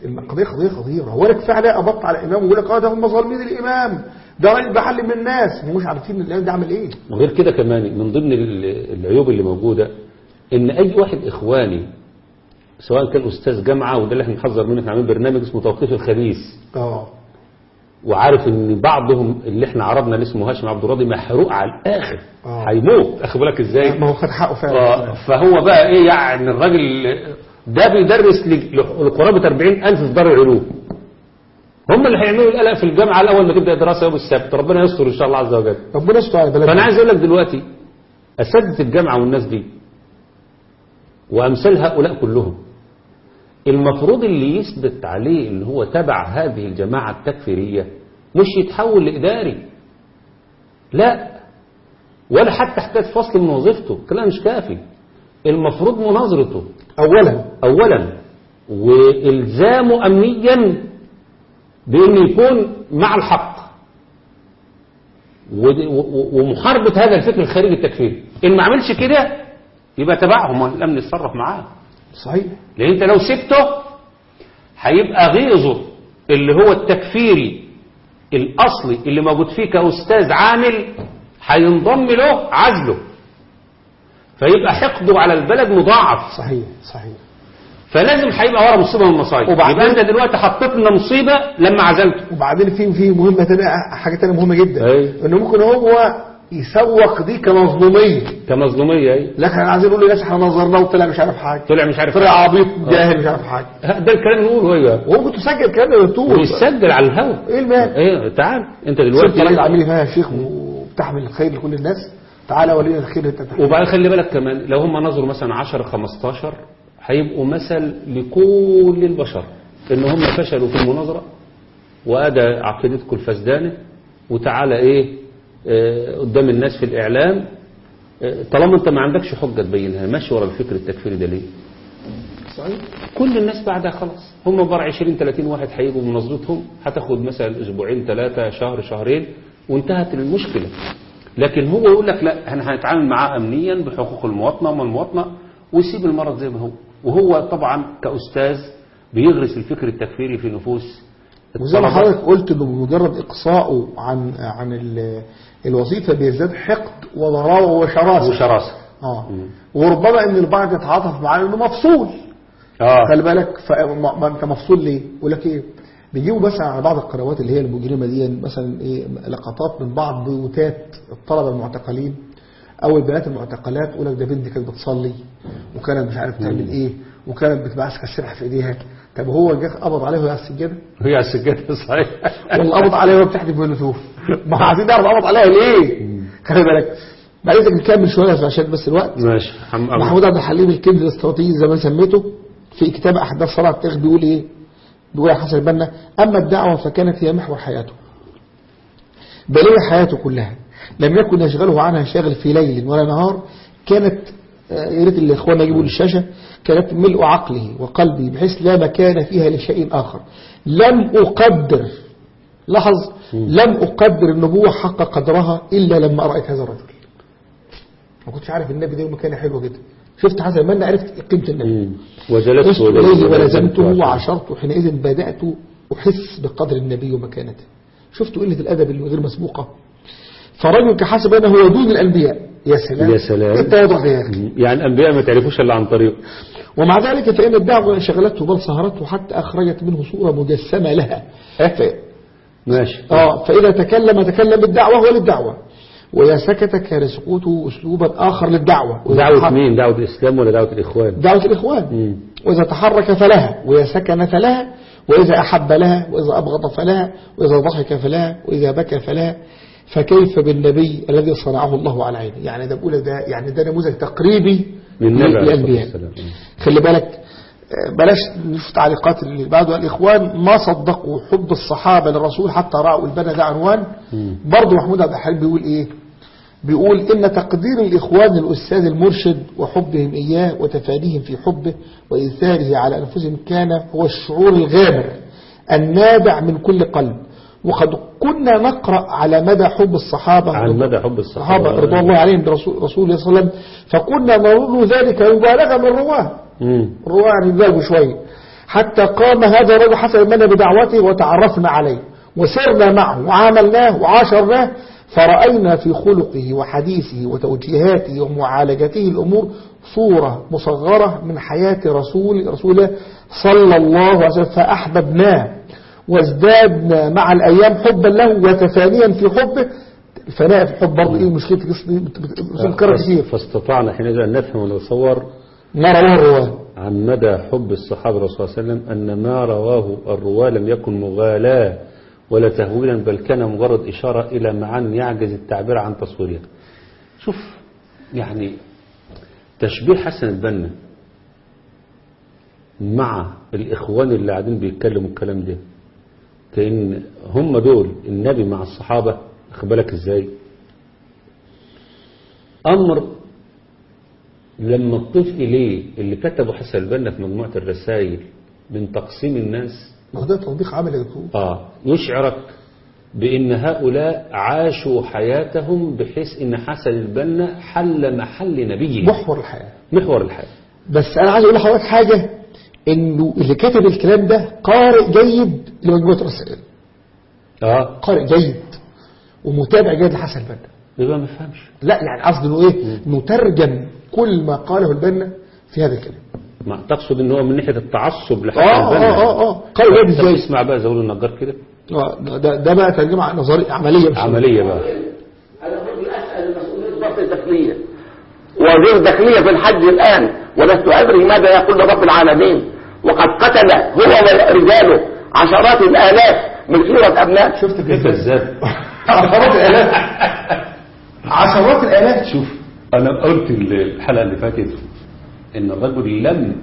القضيه قضيه خطيره هو لك فعلا ابط على الامام ويقول لك اه ده هم ظالمين الامام ده راجل بحلم الناس هم مش عارفين ان الامام ده عمل ايه وغير كده كمان من ضمن ال- العيوب اللي موجودة ان اي واحد اخواني سواء كان استاذ جامعة وده اللي احنا بنحذر منه احنا عاملين برنامج اسمه توقيف الخبيث اه وعارف ان بعضهم اللي احنا عرضنا اللي اسمه هاشم عبد الراضي محروق على الاخر آه. هيموت اخد بالك ازاي ما هو خد حقه آه، فعلا فهو بقى ايه يعني الراجل ده بيدرس ل- لقرابة 40 ألف في دار العلوم هم اللي هيعملوا القلق في الجامعة الأول ما تبدأ دراسة يوم السبت ربنا يستر إن شاء الله عز وجل ربنا يستر على بلدنا فأنا عايز أقول لك دلوقتي أساتذة الجامعة والناس دي وأمثال هؤلاء كلهم المفروض اللي يثبت عليه ان هو تبع هذه الجماعة التكفيرية مش يتحول لإداري لا ولا حتى حكاية فصل من وظيفته كلام مش كافي المفروض مناظرته اولا أولا وإلزامه أمنيا بأنه يكون مع الحق ود- و- و- ومحاربة هذا الفكر الخارجي التكفيري إن ما عملش كده يبقى تبعهم والأمن يتصرف معاه صحيح لأن أنت لو سبته هيبقى غيظه اللي هو التكفيري الأصلي اللي موجود فيه كأستاذ عامل هينضم له عزله فيبقى حقده على البلد مضاعف صحيح صحيح فلازم هيبقى ورا مصيبه من المصايب وبعدين- يبقى انت دلوقتي حطيت لنا مصيبه لما عزلته وبعدين في في مهمه ثانيه حاجه ثانيه مهمه جدا أيوة. انه ممكن هو يسوق دي كمظلوميه كمظلوميه ايه لكن احنا عايزين نقول للناس احنا نظرناه وطلع مش عارف حاجه طلع مش عارف طلع عبيط جاهل مش عارف حاجه ده الكلام اللي نقوله ايوه وممكن تسجل الكلام ده بالطول ويسجل على الهواء ايه المال ايه تعال انت دلوقتي دلوقتي راجل عامل فيها يا شيخ وبتحمل الخير لكل الناس تعالى ولينا الخير انت تحمل وبعدين خلي بالك كمان لو هم نظروا مثلا 10 15 هيبقوا مثل لكل البشر ان هم فشلوا في المناظره وادى عقيدتكم الفسدانه وتعالى ايه آه، قدام الناس في الاعلام آه، طالما انت ما عندكش حجه تبينها ماشي ورا الفكر التكفيري ده ليه صحيح كل الناس بعدها خلاص هم بره 20 30 واحد هيجوا مناظرتهم هتاخد مثلا اسبوعين ثلاثه شهر شهرين وانتهت المشكله لكن هو يقول لك لا احنا هنتعامل معاه امنيا بحقوق المواطنه وما المواطنه ويسيب المرض زي ما هو وهو طبعا كاستاذ بيغرس الفكر التكفيري في نفوس وزي ما الطلبة. حضرتك قلت انه بمجرد اقصائه عن عن ال- الوظيفه بيزداد حقد وضراوه وشراسه وشراسه اه وربما ان البعض يتعاطف معاه انه مفصول اه خلي بالك فما ما انت مفصول ليه؟ يقول لك ايه؟ بيجيبوا مثلا على بعض القنوات اللي هي المجرمه دي مثلا ايه لقطات من بعض بيوتات الطلبه المعتقلين او البنات المعتقلات يقول لك ده بنت كانت بتصلي وكانت مش عارف تعمل ايه وكانت بتمسك السلاح في ايديها طب هو جه قبض عليها وهي على السجاده هي على السجاده صحيح والله قبض عليها وهي بتحدف بالنسوف ما هو عايزين نعرف قبض عليها ليه؟ خلي بالك بعدين نكمل شويه عشان بس الوقت ماشي حم... محمود عبد الحليم الكندي الاستراتيجي زي ما سميته في كتاب احداث صلاه التاريخ بيقول ايه؟ بيقول يا حسن البنا اما الدعوه فكانت هي محور حياته بل هي حياته كلها لم يكن يشغله عنها شاغل في ليل ولا نهار كانت آه، يا ريت الاخوان يجيبوا للشاشه كانت ملء عقله وقلبه بحيث لا مكان فيها لشيء اخر لم اقدر لاحظ لم اقدر النبوه حق قدرها الا لما رايت هذا الرجل ما كنتش عارف النبي ده مكانه حلوه جدا شفت حسن البنا عرفت قيمه النبي مم. وجلست عشت إليه ولزمته وعشرت. وعشرت حينئذ بدأت أحس بقدر النبي ومكانته شفت قلة الأدب الغير مسبوقة فرجل كحسب أنه هو دون الأنبياء يا سلام يا سلام. أنت واضح يا أخي يعني الانبياء ما تعرفوش الا عن طريق ومع ذلك فإن الدعوة شغلته بل سهرته حتى أخرجت منه صورة مجسمة لها ف... ماشي آه فإذا تكلم تكلم بالدعوة وللدعوة وإذا سكت كان سكوته أسلوبا آخر للدعوة وإذا دعوة تحرك- مين دعوة الإسلام ولا دعوة الإخوان دعوة الإخوان مم. وإذا تحرك فلها وإذا سكن فلها وإذا أحب لها وإذا أبغض فلها وإذا ضحك فلها وإذا بكى فلها فكيف بالنبي الذي صنعه الله على عينه يعني ده بقول ده يعني ده نموذج تقريبي للنبي عليه الصلاة للأنبياء والسلام. خلي بالك آه، بلاش نشوف تعليقات اللي بعده الإخوان ما صدقوا حب الصحابة للرسول حتى رأوا البنا ده عنوان مم. برضه محمود عبد الحليم بيقول إيه بيقول إن تقدير الإخوان للأستاذ المرشد وحبهم إياه وتفانيهم في حبه وإيثاره على أنفسهم كان هو الشعور الغامر النابع من كل قلب وقد كنا نقرأ على مدى حب الصحابة عن مدى حب الصحابة الصحابة رضوان الله عليهم برسول رسول الله صلى الله عليه وسلم فكنا نظن ذلك مبالغة من الرواه مم. الرواه يعني بيبالغوا شوية حتى قام هذا الرجل حسن البنا بدعوته وتعرفنا عليه وسرنا معه وعاملناه وعاشرناه فرأينا في خلقه وحديثه وتوجيهاته ومعالجته الأمور صورة مصغرة من حياة رسول رسوله صلى الله عليه وسلم فأحببناه وازدادنا مع الأيام حبا له وتفانيا في حبه الفناء في الحب برضه ايه مشكلة بتذكرها كتير فاستطعنا حينئذ أن نفهم ونتصور ما رواه الرواه عن مدى حب الصحابة الرسول صلى الله عليه وسلم أن ما رواه الرواة لم يكن مغالاة ولا تهويلا بل كان مجرد إشارة إلى معان يعجز التعبير عن تصويرها شوف يعني تشبيه حسن البنا مع الإخوان اللي قاعدين بيتكلموا الكلام ده كأن هم دول النبي مع الصحابة واخد بالك ازاي أمر لما تضيف إليه اللي كتبه حسن البنا في مجموعة الرسائل من تقسيم الناس ما هو ده تطبيق عمل يا دكتور آه يشعرك بأن هؤلاء عاشوا حياتهم بحيث أن حسن البنا حل محل نبيه محور الحياة محور الحياة بس أنا عايز أقول لحضرتك حاجة إنه اللي كتب الكلام ده قارئ جيد لمجموعة الرسائل آه قارئ جيد ومتابع جيد لحسن البنا يبقى ما فهمش لا يعني قصدي انه ايه نترجم كل ما قاله البنا في هذا الكلام ما تقصد ان هو من ناحيه التعصب لحسن اه البنا اه اه اه قال جيد طب ازاي اسمع بقى زول النجار كده آه، ده ده بقى ترجمه نظريه عمليه مش عمليه بقى أنا كنت أسأل المسؤولين وزارة الداخلية وزير الداخلية في الحج الآن ولست أدري ماذا يقول لرب العالمين وقد قتل هو ورجاله عشرات الآلاف من سورة أبناء شفت كيف الزاد عشرات الالاف عشرات الالاف شوف انا قلت الحلقه اللي فاتت ان الرجل لم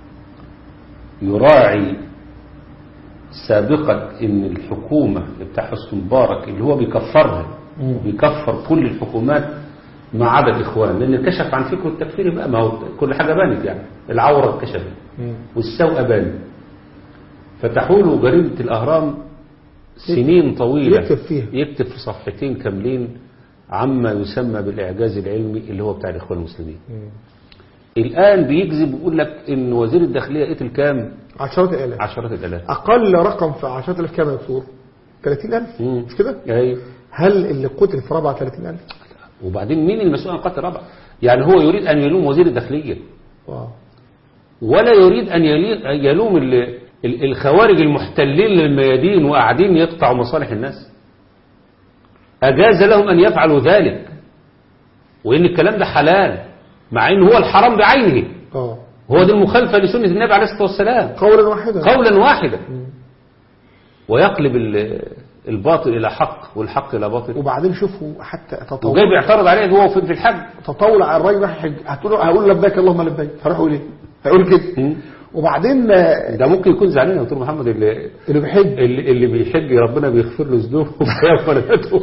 يراعي سابقا ان الحكومه بتاع حسن مبارك اللي هو بيكفرها بيكفر كل الحكومات ما عدا الاخوان لان كشف عن فكره التكفير بقى ما هو كل حاجه بانت يعني العوره اتكشفت والسوء بانت فتحوا له جريده الاهرام سنين طويله يكتب فيها. يكتب في صفحتين كاملين عما يسمى بالاعجاز العلمي اللي هو بتاع الاخوان المسلمين الان بيكذب ويقول لك ان وزير الداخليه قتل كام عشرات الالاف عشرات الالاف اقل رقم في عشرات الالاف كام يا دكتور 30000 مم. مش كده ايوه هل اللي قتل في رابعه 30000 وبعدين مين المسؤول عن قتل ربع يعني هو يريد ان يلوم وزير الداخليه واو ولا يريد ان يلي- يلوم ال- ال- الخوارج المحتلين للميادين وقاعدين يقطعوا مصالح الناس اجاز لهم ان يفعلوا ذلك وان الكلام ده حلال مع ان هو الحرام بعينه اه هو دي المخالفه لسنه النبي عليه الصلاه والسلام قولا واحدا قولا واحدا ويقلب ال- الباطل الى حق والحق الى باطل وبعدين شوفوا حتى وجاي تطور بيعترض عليه هو في في الحج تطول على الراجل راح يحج هتقول له هقول لبيك اللهم لبيك هروح يقول ايه هيقول كده مم. وبعدين آه، ده ممكن يكون زعلان يا دكتور محمد اللي اللي بيحج اللي, اللي بيحج ربنا بيغفر له ذنوبه ويغفر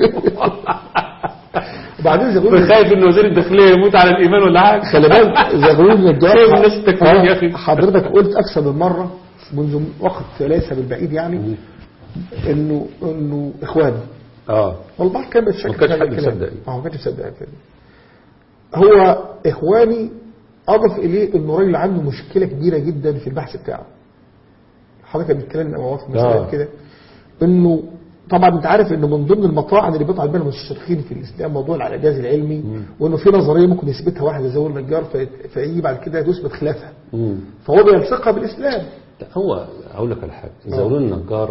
وبعدين زغلول خايف ان وزير الداخليه يموت على الايمان ولا حاجه خلي بالك زغلول النجار سيب الناس التكفير يا أخي. حضرتك قلت اكثر من مره منذ وقت ليس بالبعيد يعني انه انه اخواني اه والبعض كان بيتشكك ما كانش في هذا حد الكلام. مصدق. ما هو ما كانش مصدق كده هو اخواني اضف اليه انه راجل عنده مشكله كبيره جدا في البحث بتاعه حضرتك بتتكلم مع في آه. مسائل كده انه طبعا انت عارف انه من ضمن المطاعن اللي بيطلع بيها المستشرقين في الاسلام موضوع الاعجاز العلمي وانه في نظريه ممكن يثبتها واحد زي النجار في- فيجي بعد كده تثبت خلافها مم. فهو بيلصقها بالاسلام لا، هو هقول لك على حاجه زولون النجار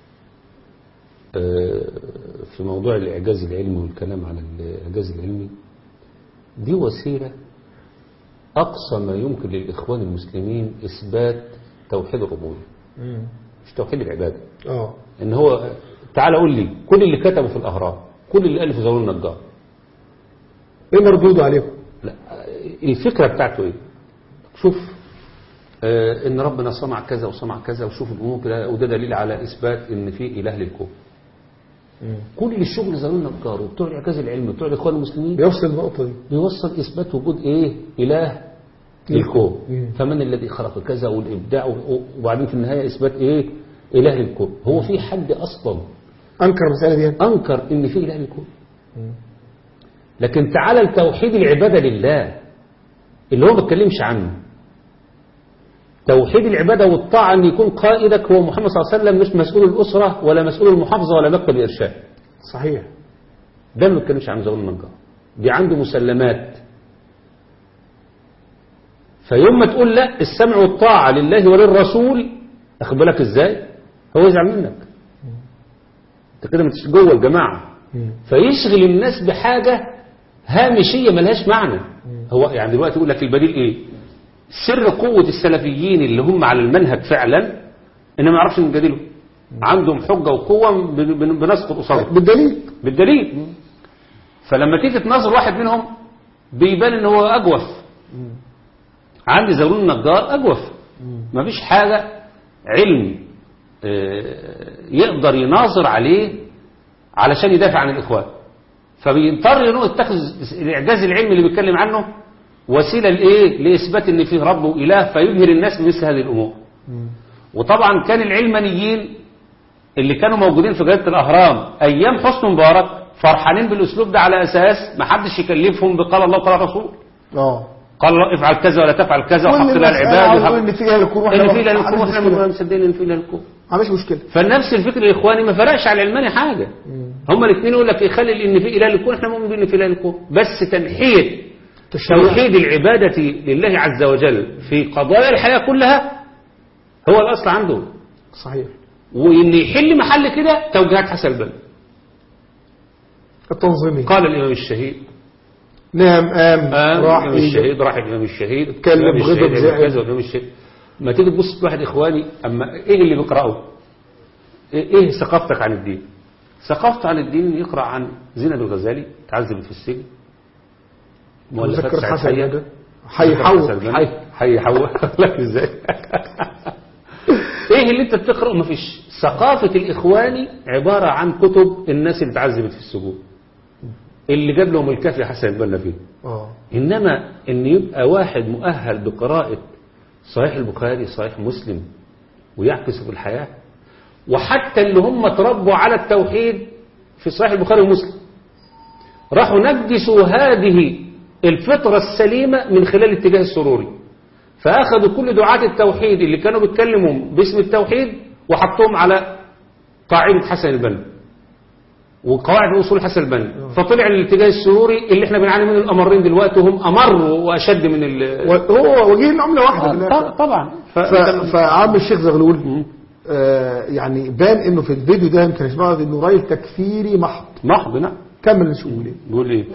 آه، في موضوع الاعجاز العلمي والكلام على الاعجاز العلمي دي وسيله اقصى ما يمكن للاخوان المسلمين اثبات توحيد الربوبيه مش توحيد العباده اه ان هو تعال قول لي كل اللي كتبوا في الاهرام كل اللي الف زولون النجار ايه مردوده عليكم لا الفكرة بتاعته ايه شوف آه ان ربنا صنع كذا وصنع كذا وشوف الامور كده وده دليل على اثبات ان في اله للكون كل الشغل زمان النجار وبتوع الاعجاز العلمي وبتوع الاخوان المسلمين بيوصل النقطه دي بيوصل اثبات وجود ايه اله للكون مم. فمن الذي خلق كذا والابداع و- وبعدين في النهايه اثبات ايه اله للكون هو في حد اصلا انكر المساله دي انكر ان في اله للكون لكن تعالى لتوحيد العباده لله اللي هو ما بيتكلمش عنه توحيد العبادة والطاعة أن يكون قائدك هو محمد صلى الله عليه وسلم مش مسؤول الأسرة ولا مسؤول المحافظة ولا مكتب الإرشاد صحيح ده ما بيتكلمش عن زول النجار دي عنده مسلمات فيوم ما تقول لا السمع والطاعة لله وللرسول أخد بالك إزاي هو يزعل منك انت كده مش جوه الجماعة فيشغل الناس بحاجة هامشية ملهاش معنى هو يعني دلوقتي يقول لك البديل ايه سر قوة السلفيين اللي هم على المنهج فعلا ان ما يعرفش نجادلهم عندهم حجة وقوة بن- بن- بنسقط قصادهم بالدليل بالدليل فلما تيجي تناظر واحد منهم بيبان ان هو اجوف عندي زغلول النجار اجوف مفيش حاجة علم آه، يقدر يناظر عليه علشان يدافع عن الاخوان فبيضطر انه يتخذ الاعجاز العلمي اللي بيتكلم عنه وسيله لايه لاثبات ان فيه رب واله فيبهر الناس بمثل هذه الامور وطبعا كان العلمانيين اللي كانوا موجودين في جريده الاهرام ايام حسني مبارك فرحانين بالاسلوب ده على اساس ما حدش يكلفهم بقال الله وقال الرسول اه قال الله افعل كذا ولا تفعل كذا وحق كل لها الناس العباد عاوز وحق يقول ان فيها الكون ان في ما لها الكون عندناش واحنا مشكلة. مصدقين ان في لها الكون ما عندناش مشكله فنفس الفكر الاخواني ما فرقش على العلماني حاجه هما الاثنين يقول لك يخلي ان في اله الكون احنا مؤمنين ان في اله الكون بس تنحيه توحيد العباده لله عز وجل في قضايا الحياه كلها هو الاصل عنده صحيح وان يحل محل كده توجيهات حسن البنا التنظيمي قال الامام الشهيد نام قام قام راح الامام يجي. الشهيد راح الامام الشهيد اتكلم الإمام الشهيد غضب عمل زعل. كذا والامام الشهيد ما تيجي تبص لواحد اخواني اما ايه اللي بيقراه ايه إيه ثقافتك عن الدين ثقافته عن الدين يقرا عن زينب الغزالي تعذبت في السجن مؤلفات مذكر سعيد حسن حية ده حي حو حي حي حو لك ازاي ايه اللي انت بتقرا مفيش ثقافه الاخواني عباره عن كتب الناس اللي اتعذبت في السجون اللي جاب لهم الكافي حسن البنا فيه اه إنما إن يبقى واحد مؤهل بقراءة صحيح البخاري صحيح مسلم ويعكس في الحياة وحتى اللي هم تربوا على التوحيد في صحيح البخاري ومسلم راحوا نجسوا هذه الفطرة السليمة من خلال الاتجاه السروري فأخذوا كل دعاة التوحيد اللي كانوا بيتكلموا باسم التوحيد وحطوهم على قاعدة حسن البنا وقواعد اصول حسن البنا فطلع الاتجاه السروري اللي احنا بنعاني منه الامرين دلوقتي وهم امر واشد من ال هو وجيه عمله واحده في آه، الآخر. طبعا ف... ف- فعم الشيخ زغلول آه يعني بان انه في الفيديو ده يمكن اسمعه انه راي تكفيري محض محض نعم كمل نشوف ليه بيقول ايه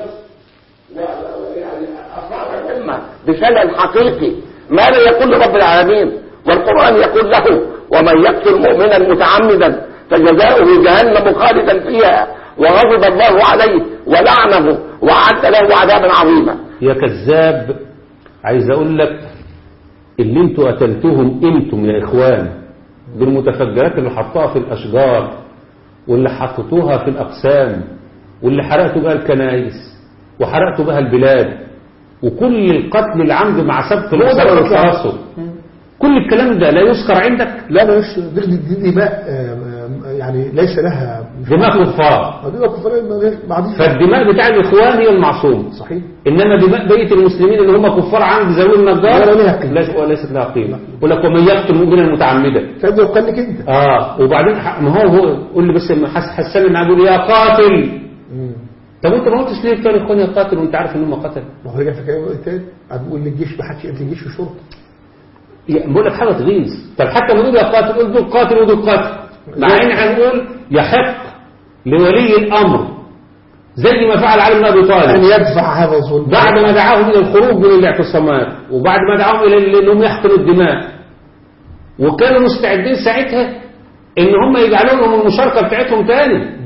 الأمة بشلل حقيقي ماذا يقول رب العالمين والقرآن يقول له ومن يقتل مؤمنا متعمدا فجزاؤه جهنم خالدا فيها وغضب الله عليه ولعنه وأعد له عذابا عظيما يا كذاب عايز اقول لك اللي انتوا قتلتوهم انتم يا اخوان بالمتفجرات اللي حطوها في الاشجار واللي حطيتوها في الاقسام واللي حرقتوا بها الكنائس وحرقتوا بها البلاد وكل القتل العمد مع سبق البصر والتعصب كل الكلام ده لا يذكر عندك لا لا مش دي, دي, دي دماء آه، آه، يعني ليس لها دماء كفار دماء كفار ما- ما عادش فالدماء بتاع الاخوان هي المعصوم صحيح انما دماء بقيه المسلمين اللي هم كفار عند ذوي النجار ولا لها قيمة. لا- وليست لها قيمه يقول لك ومن يقتل مؤمنا متعمدا فده وقال لك انت اه وبعدين ح- ما هو هو قول لي بس لما حس حسن معاه بيقول يا قاتل طب انت ما قلتش ليه كان اخوان يا قاتل وانت عارف ان هم قتل ما هو رجع في كلام تاني هتقول للجيش ما حدش يقتل الجيش والشرطه يعني بقول لك حاجه تغيظ طب حتى لما نقول يا قاتل قول دول قاتل ودول قاتل مع ان هنقول يحق لولي الامر زي ما فعل علي بن ابي ان طالب يدفع هذا الظلم بعد ما دعاهم الى الخروج من الاعتصامات وبعد ما دعاهم الى انهم يحقنوا الدماء وكانوا مستعدين ساعتها ان هم يجعلوا لهم المشاركه بتاعتهم تاني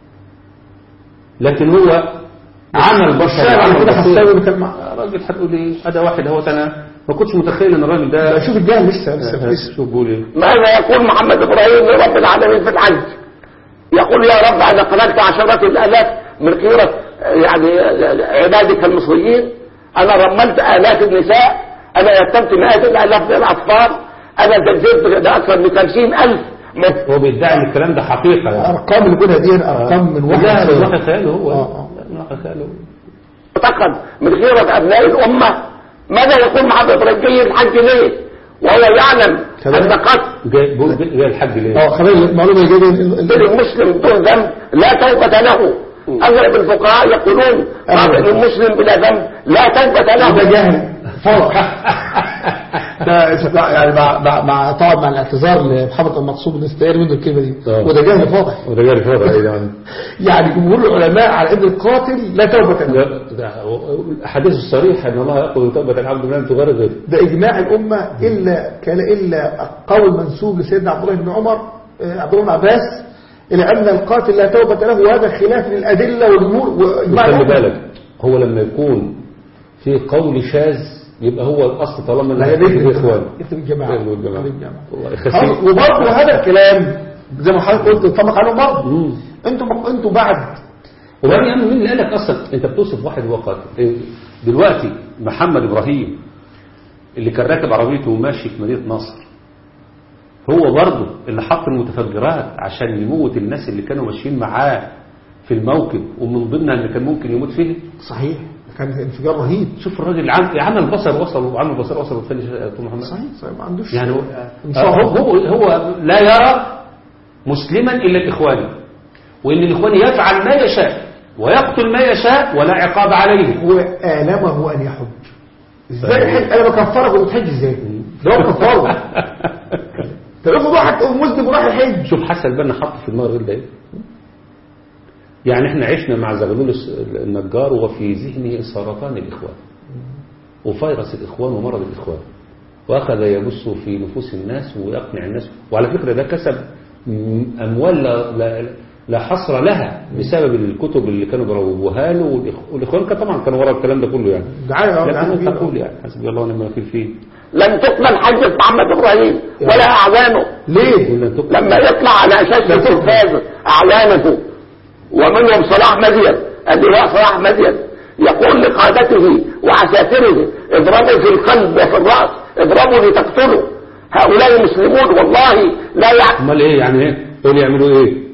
لكن هو عمل بشر الشارع عمل كده بصير. حساوي كان مع يا راجل هتقول ايه هذا واحد اهو انا ما كنتش متخيل ان الراجل ده شوف الجهل لسه لسه في الاسم شوف بيقول ايه ماذا يقول محمد إبراهيم لرب العالمين في الحج يقول يا رب أنا قتلت عشرات الآلاف من خيرة يعني عبادك المصريين أنا رملت آلاف النساء أنا يتمت مئات الآلاف من الأطفال أنا زلزلت بأكثر من خمسين ألف من هو بيدعي ان الكلام ده حقيقه يعني الارقام اللي بيقولها دي ارقام من واحد لا سنة. من واقع خياله هو آه، آه. من واقع خياله اعتقد من خيرة أبناء الأمة ماذا يقول محمد إبراهيم جاي الحج ليه وهو يعلم تمام. أن قتل جاي بقول جاي جاي الحج ليه اه خلينا المعلومة جدا المسلم دون ذنب لا توبة له أغلب الفقهاء يقولون قاتل المسلم بلا ذنب لا توبة ده له جهل فرح ده استطاع- يعني مع مع مع طبعا مع الاعتذار لمحمد المقصود نستعير منه الكلمه دي آه. وده جهل فاضح وده جاي الفرع يعني يعني جمهور العلماء على ان القاتل لا توبه له لا، ده الأحاديث الصريحة أن الله يقول توبة العبد من أن تغرق غيره ده اجماع الامه الا كان الا قول منسوب لسيدنا عبد الله بن عمر آه، عبد الله بن عباس الى ان القاتل لا توبه له وهذا خلاف للادله والجمهور واجماع خلي الأمة. بالك هو لما يكون في قول شاذ يبقى هو الأصل طالما لا إنه يا ريت الإخوان يكتب الجماعه يكتب الجماعة. يكتب الجماعة. والله خلاص، خسير وبرضه هذا الكلام زي ما حضرتك قلت ينطبق عليهم برضه مم. انتوا انتوا بعد وبعدين يا عم مين اللي قال لك اصلا انت بتوصف واحد هو قاتل إيه؟ دلوقتي محمد ابراهيم اللي كان راكب عربيته وماشي في مدينه نصر هو برضه اللي حط المتفجرات عشان يموت الناس اللي كانوا ماشيين معاه في الموكب ومن ضمنها اللي كان ممكن يموت فيه صحيح كان انفجار رهيب شوف الراجل عم- عمل بصر وصل وعمل بصر وصل وفين طول محمد صحيح صحيح ما عندوش يعني هو انصاف. هو هو, هو لا يرى مسلما الا الاخواني وان الاخواني يفعل ما يشاء ويقتل ما يشاء ولا عقاب عليه هو آلمه أن يحج ازاي الحج أنا بكفرك وبتحج ازاي ده هو كفاره طب افرض واحد مسلم وراح الحج شوف حسن البنا حط في دماغ ده ايه يعني احنا عشنا مع زغلول الس- النجار وفي ذهنه سرطان الاخوان وفيروس الاخوان ومرض الاخوان واخذ يبث في نفوس الناس ويقنع الناس وعلى فكره ده كسب م- اموال لا, لا, لا حصر لها بسبب الكتب اللي كانوا بيروجوها له والإخ- والاخوان كان طبعا كانوا ورا الكلام ده كله يعني دعاية اه دعاية لكن كبيرة. تقول يعني حسبي الله ونعم الوكيل فيه لن تقبل حجة محمد إبراهيم ولا أعوانه ليه ولن تقبل. لما يطلع على شاشة التلفاز أعوانه ومنهم صلاح مدين اللواء صلاح مدين يقول لقادته وعساكره اضربوا في القلب وفي الرأس اضربوا لتقتلوا هؤلاء مسلمون والله لا يعلم امال ايه يعني ايه ايه اللي يعملوا ايه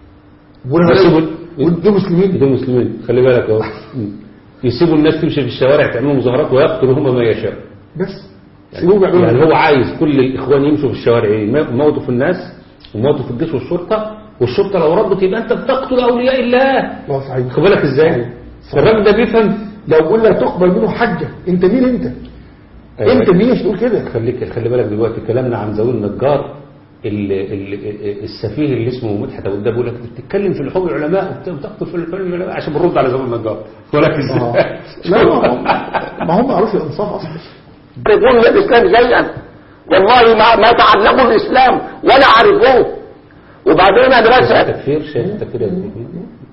ولا- يسيبوا- ودول مسلمين دول مسلمين خلي بالك اهو يسيبوا الناس تمشي في الشوارع تعملوا مظاهرات ويقتلوا هم ما يشاء بس سيبوهم يعملوا يعني هو عايز كل الاخوان يمشوا في الشوارع ايه يموتوا في الناس ويموتوا في الجيش والشرطه والشرطه لو ردت يبقى انت بتقتل اولياء الله اه صحيح خد بالك ازاي الراجل ده بيفهم لو قلنا تقبل منه حجة انت مين انت انت مين مش تقول كده خليك خلي بالك دلوقتي كلامنا عن زويل النجار ال- ال- السفيه اللي اسمه مدحت ابو الدب بيقول لك بتتكلم في لحوم العلماء وبتقتل في لحوم العلماء عشان بنرد على زويل النجار ولك اه ازاي لا ما هم ما هم معروف الانصاف اصلا يقولون الإسلام شيئا والله ما, ما تعلموا الإسلام ولا عرفوه وبعدين مدرسة تكفير شيخ تكفير يا زلمة.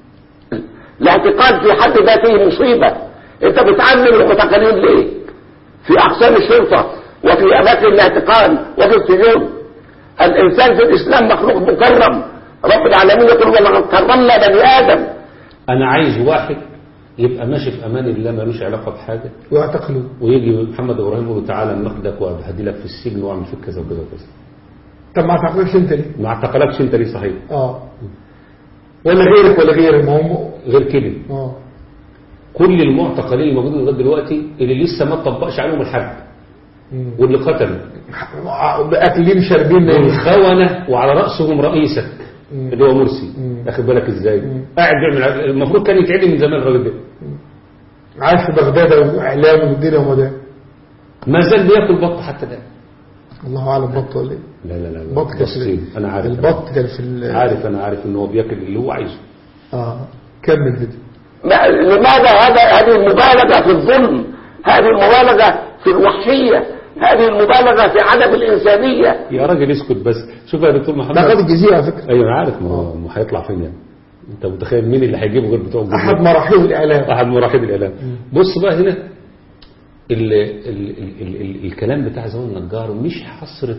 الاعتقاد في حد ذاته مصيبة انت بتعلم المتقنين ليه في اقسام الشرطة وفي اماكن الاعتقال وفي السجون الانسان في الاسلام مخلوق مكرم رب العالمين يقول ولقد كرمنا بني ادم انا عايز واحد يبقى ماشي في امان الله ملوش علاقه بحاجه ويعتقلوا ويجي محمد ابراهيم يقول له تعالى ناخدك وابهدي لك في السجن واعمل فيك كذا وكذا وكذا طب ما تعتقلش انت ليه ما اعتقلكش انت ليه صحيح اه ولا غيرك ولا غيرك ما هم غير كده اه كل المعتقلين الموجودين لغايه دلوقتي اللي لسه ما طبقش عليهم الحد مم. واللي قتلوا اكلين شاربين والخونه وعلى راسهم رئيسك مم. اللي هو مرسي مم. واخد بالك ازاي مم. قاعد بيعمل المفروض كان يتعدم من زمان الراجل ده عايش في بغداد واعلام والدنيا وما ده ما زال بياكل بط حتى الان الله اعلم بط ولا ايه لا لا لا لا. البط كان في بصين. انا عارف البط كان في ال- عارف انا عارف ان هو بياكل اللي هو عايزه اه كمل فيديو ما- لماذا هذا هذه المبالغة في الظلم هذه المبالغة في الوحشية هذه المبالغة في عدم الإنسانية يا راجل اسكت بس شوف يا دكتور محمد ده قاد الجزيره على فكره ايوه انا عارف ما هو ما هيطلع فين يعني انت متخيل مين اللي هيجيبه غير بتوع الجمهور؟ احد مراحل الاعلام احد مراحل الاعلام بص بقى هنا ال ال ال ال ال الكلام بتاع زمان النجار مش حصرة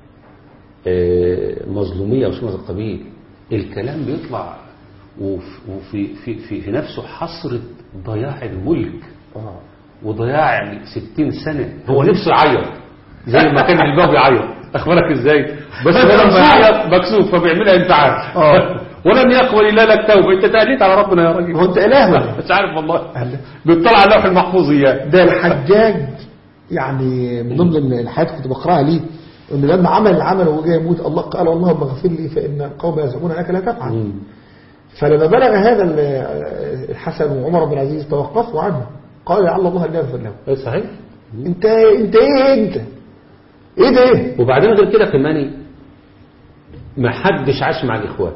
آه، مظلومية أو شيء من هذا القبيل الكلام بيطلع وف- وفي في في في نفسه حصرة ضياع الملك اه وضياع يعني 60 سنة هو نفسه يعيط زي ما كان الباب يعيط اخبارك ازاي بس هو لما يعيط مكسوف فبيعملها انفعال آه. ولم يقبل الله لك توبه انت تأليت على ربنا يا راجل هو انت اله ولا مش عارف والله أهلا. بيطلع على اللوح المحفوظ اياه ده الحجاج يعني من ضمن الحاجات كنت بقراها ليه انه لما عمل العمل وهو جاي يموت الله قال اللهم اغفر لي فان القوم يزعمون انك لا تفعل مم. فلما بلغ هذا ال- الحسن وعمر بن العزيز توقفوا عنه قال لعل الله ان يغفر له إيه صحيح انت انت ايه انت ايه ده ايه وبعدين غير كده كمان ما حدش عاش مع الإخوان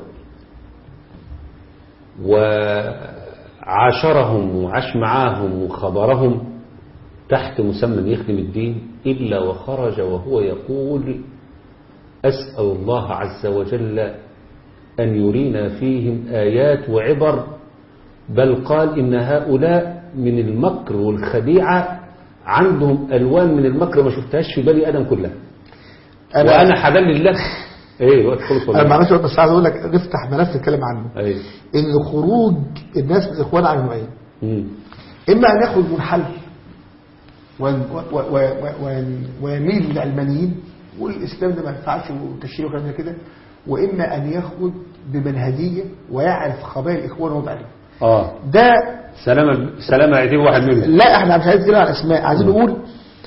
وعاشرهم وعاش معاهم وخبرهم تحت مسمى يخدم الدين إلا وخرج وهو يقول أسأل الله عز وجل أن يرينا فيهم آيات وعبر بل قال إن هؤلاء من المكر والخديعة عندهم ألوان من المكر ما شفتهاش في بني آدم كلها انا وأنا حلال لله إيه وقت خلص انا ولا معلش بس عايز اقول لك نفتح ملف نتكلم عنه إيه ان خروج الناس من الاخوان على نوعين مم. اما ان يخرج منحل وين- و- و- و- وين- ويميل للعلمانيين والاسلام ده ما ينفعش وتشريع وكلام زي كده واما ان يخرج بمنهجيه ويعرف خبايا الاخوان وضعهم آه ده سلامة سلامة يعتبر واحد منهم لا احنا مش عايزين نتكلم عن اسماء عايزين نقول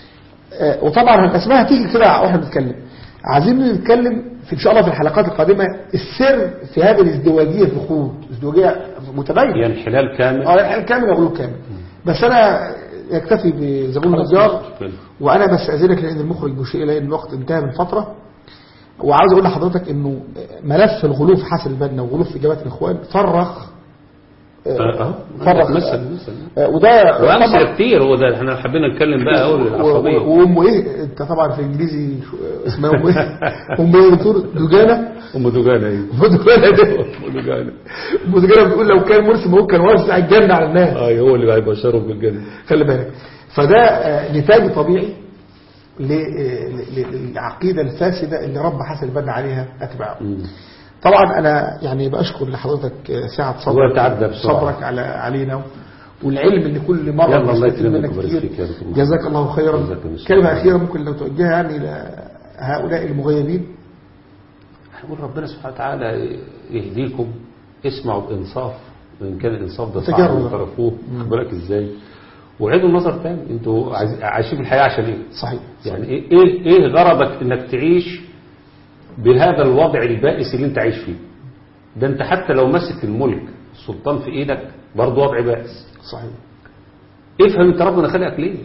آه، وطبعا الاسماء هتيجي كده واحنا بنتكلم عايزين نتكلم في ان شاء الله في الحلقات القادمه السر في هذه الازدواجيه في الخروج ازدواجيه متباينه يعني انحلال كامل اه الحل كامل وغلوب كامل بس انا يكتفي بزبون النجار وانا بس اذنك لان المخرج بيشير الي ان الوقت انتهى من فتره وعاوز اقول لحضرتك انه ملف الغلو في حسن البنا وغلو في اجابات الاخوان فرخ اه اه فرخ مثل مثل آه، وده وامثله طبعاً- كتير هو ده احنا حبينا نتكلم بقى اول و- العصبيه و- وام ايه انت طبعا في الانجليزي شو- اسمها ام ايه ام ايه يا دكتور دوجانه ام دوجانه ايه ام دوجانه ده ام دوجانه ام دوجانه بتقول لو كان مرسي موجود كان وزع الجنه على الناس اه هو اللي هيبشرهم بالجنه خلي بالك فده آه، نتاج طبيعي ل- آه، ل- ل- للعقيده الفاسده اللي رب حسن البنا عليها اتباعه مم. طبعا انا يعني بشكر لحضرتك آه، سعه صبرك وتعدى بسرعة. صبرك على علينا والعلم اللي كل مره يلا الله بنستفيد يكرمك منك ويبارك كتير. فيك يا دكتور. جزاك الله خيرا جزاك الله كلمه خيرا. اخيره ممكن لو توجهها يعني لهؤلاء المغيبين نقول ربنا سبحانه وتعالى يهديكم اسمعوا بانصاف وان كان الانصاف ده تجرب. صعب وتعرفوه خد بالك ازاي وعيدوا النظر تاني انتوا عايز- عايشين في الحياه عشان ايه؟ صحيح يعني ايه ايه ايه غرضك انك تعيش بهذا الوضع البائس اللي انت عايش فيه ده انت حتى لو مسك الملك السلطان في ايدك برضه وضع بائس صحيح افهم انت ربنا خلقك ليه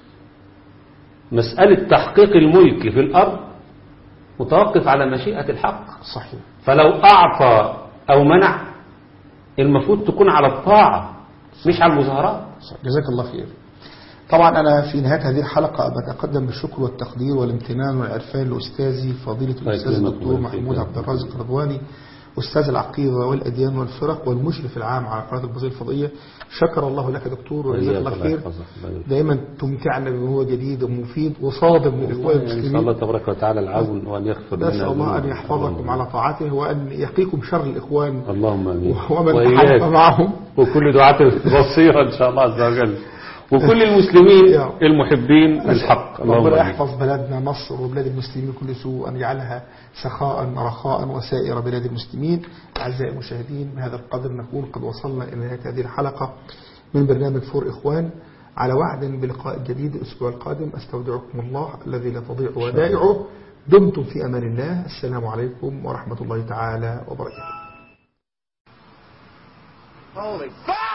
مسألة تحقيق الملك في الأرض متوقف على مشيئة الحق صحيح فلو أعطى أو منع المفروض تكون على الطاعة مش على المظاهرات صحيح. جزاك الله خير طبعا أنا في نهاية هذه الحلقة بتقدم بالشكر والتقدير والامتنان والعرفان لأستاذي فضيلة الأستاذ يكرمك الدكتور ويبارك فيك. محمود عبد الرازق رضواني أستاذ العقيدة والأديان والفرق والمشرف العام على قناة البصير الفضائية شكر الله لك دكتور وجزاك الله الله خير يحفظك. الله يبارك. دائما تمتعنا بما هو جديد ومفيد وصادم للإخوان إن شاء الله المسلمين تبارك وتعالى العون وأن يغفر لنا نسأل الله أن ذنوبنا. يحفظكم اللهم على طاعته وأن يقيكم شر الإخوان اللهم امين ومن وإياك. تحالف معهم وكل دعاة البصيرة ان شاء الله عز وجل وكل المسلمين يا رب. المحبين للحق اللهم ربنا امين يحفظ بلدنا مصر وبلاد المسلمين من كل سوء أن يجعلها سخاء رخاء وسائر بلاد المسلمين أعزائي المشاهدين بهذا القدر نكون قد وصلنا إلى نهاية هذه الحلقة من برنامج فور إخوان على وعد بلقاء جديد الأسبوع القادم أستودعكم الله الذي لا تضيع ودائعه دمتم في أمان الله السلام عليكم ورحمة الله تعالى وبركاته Holy fuck!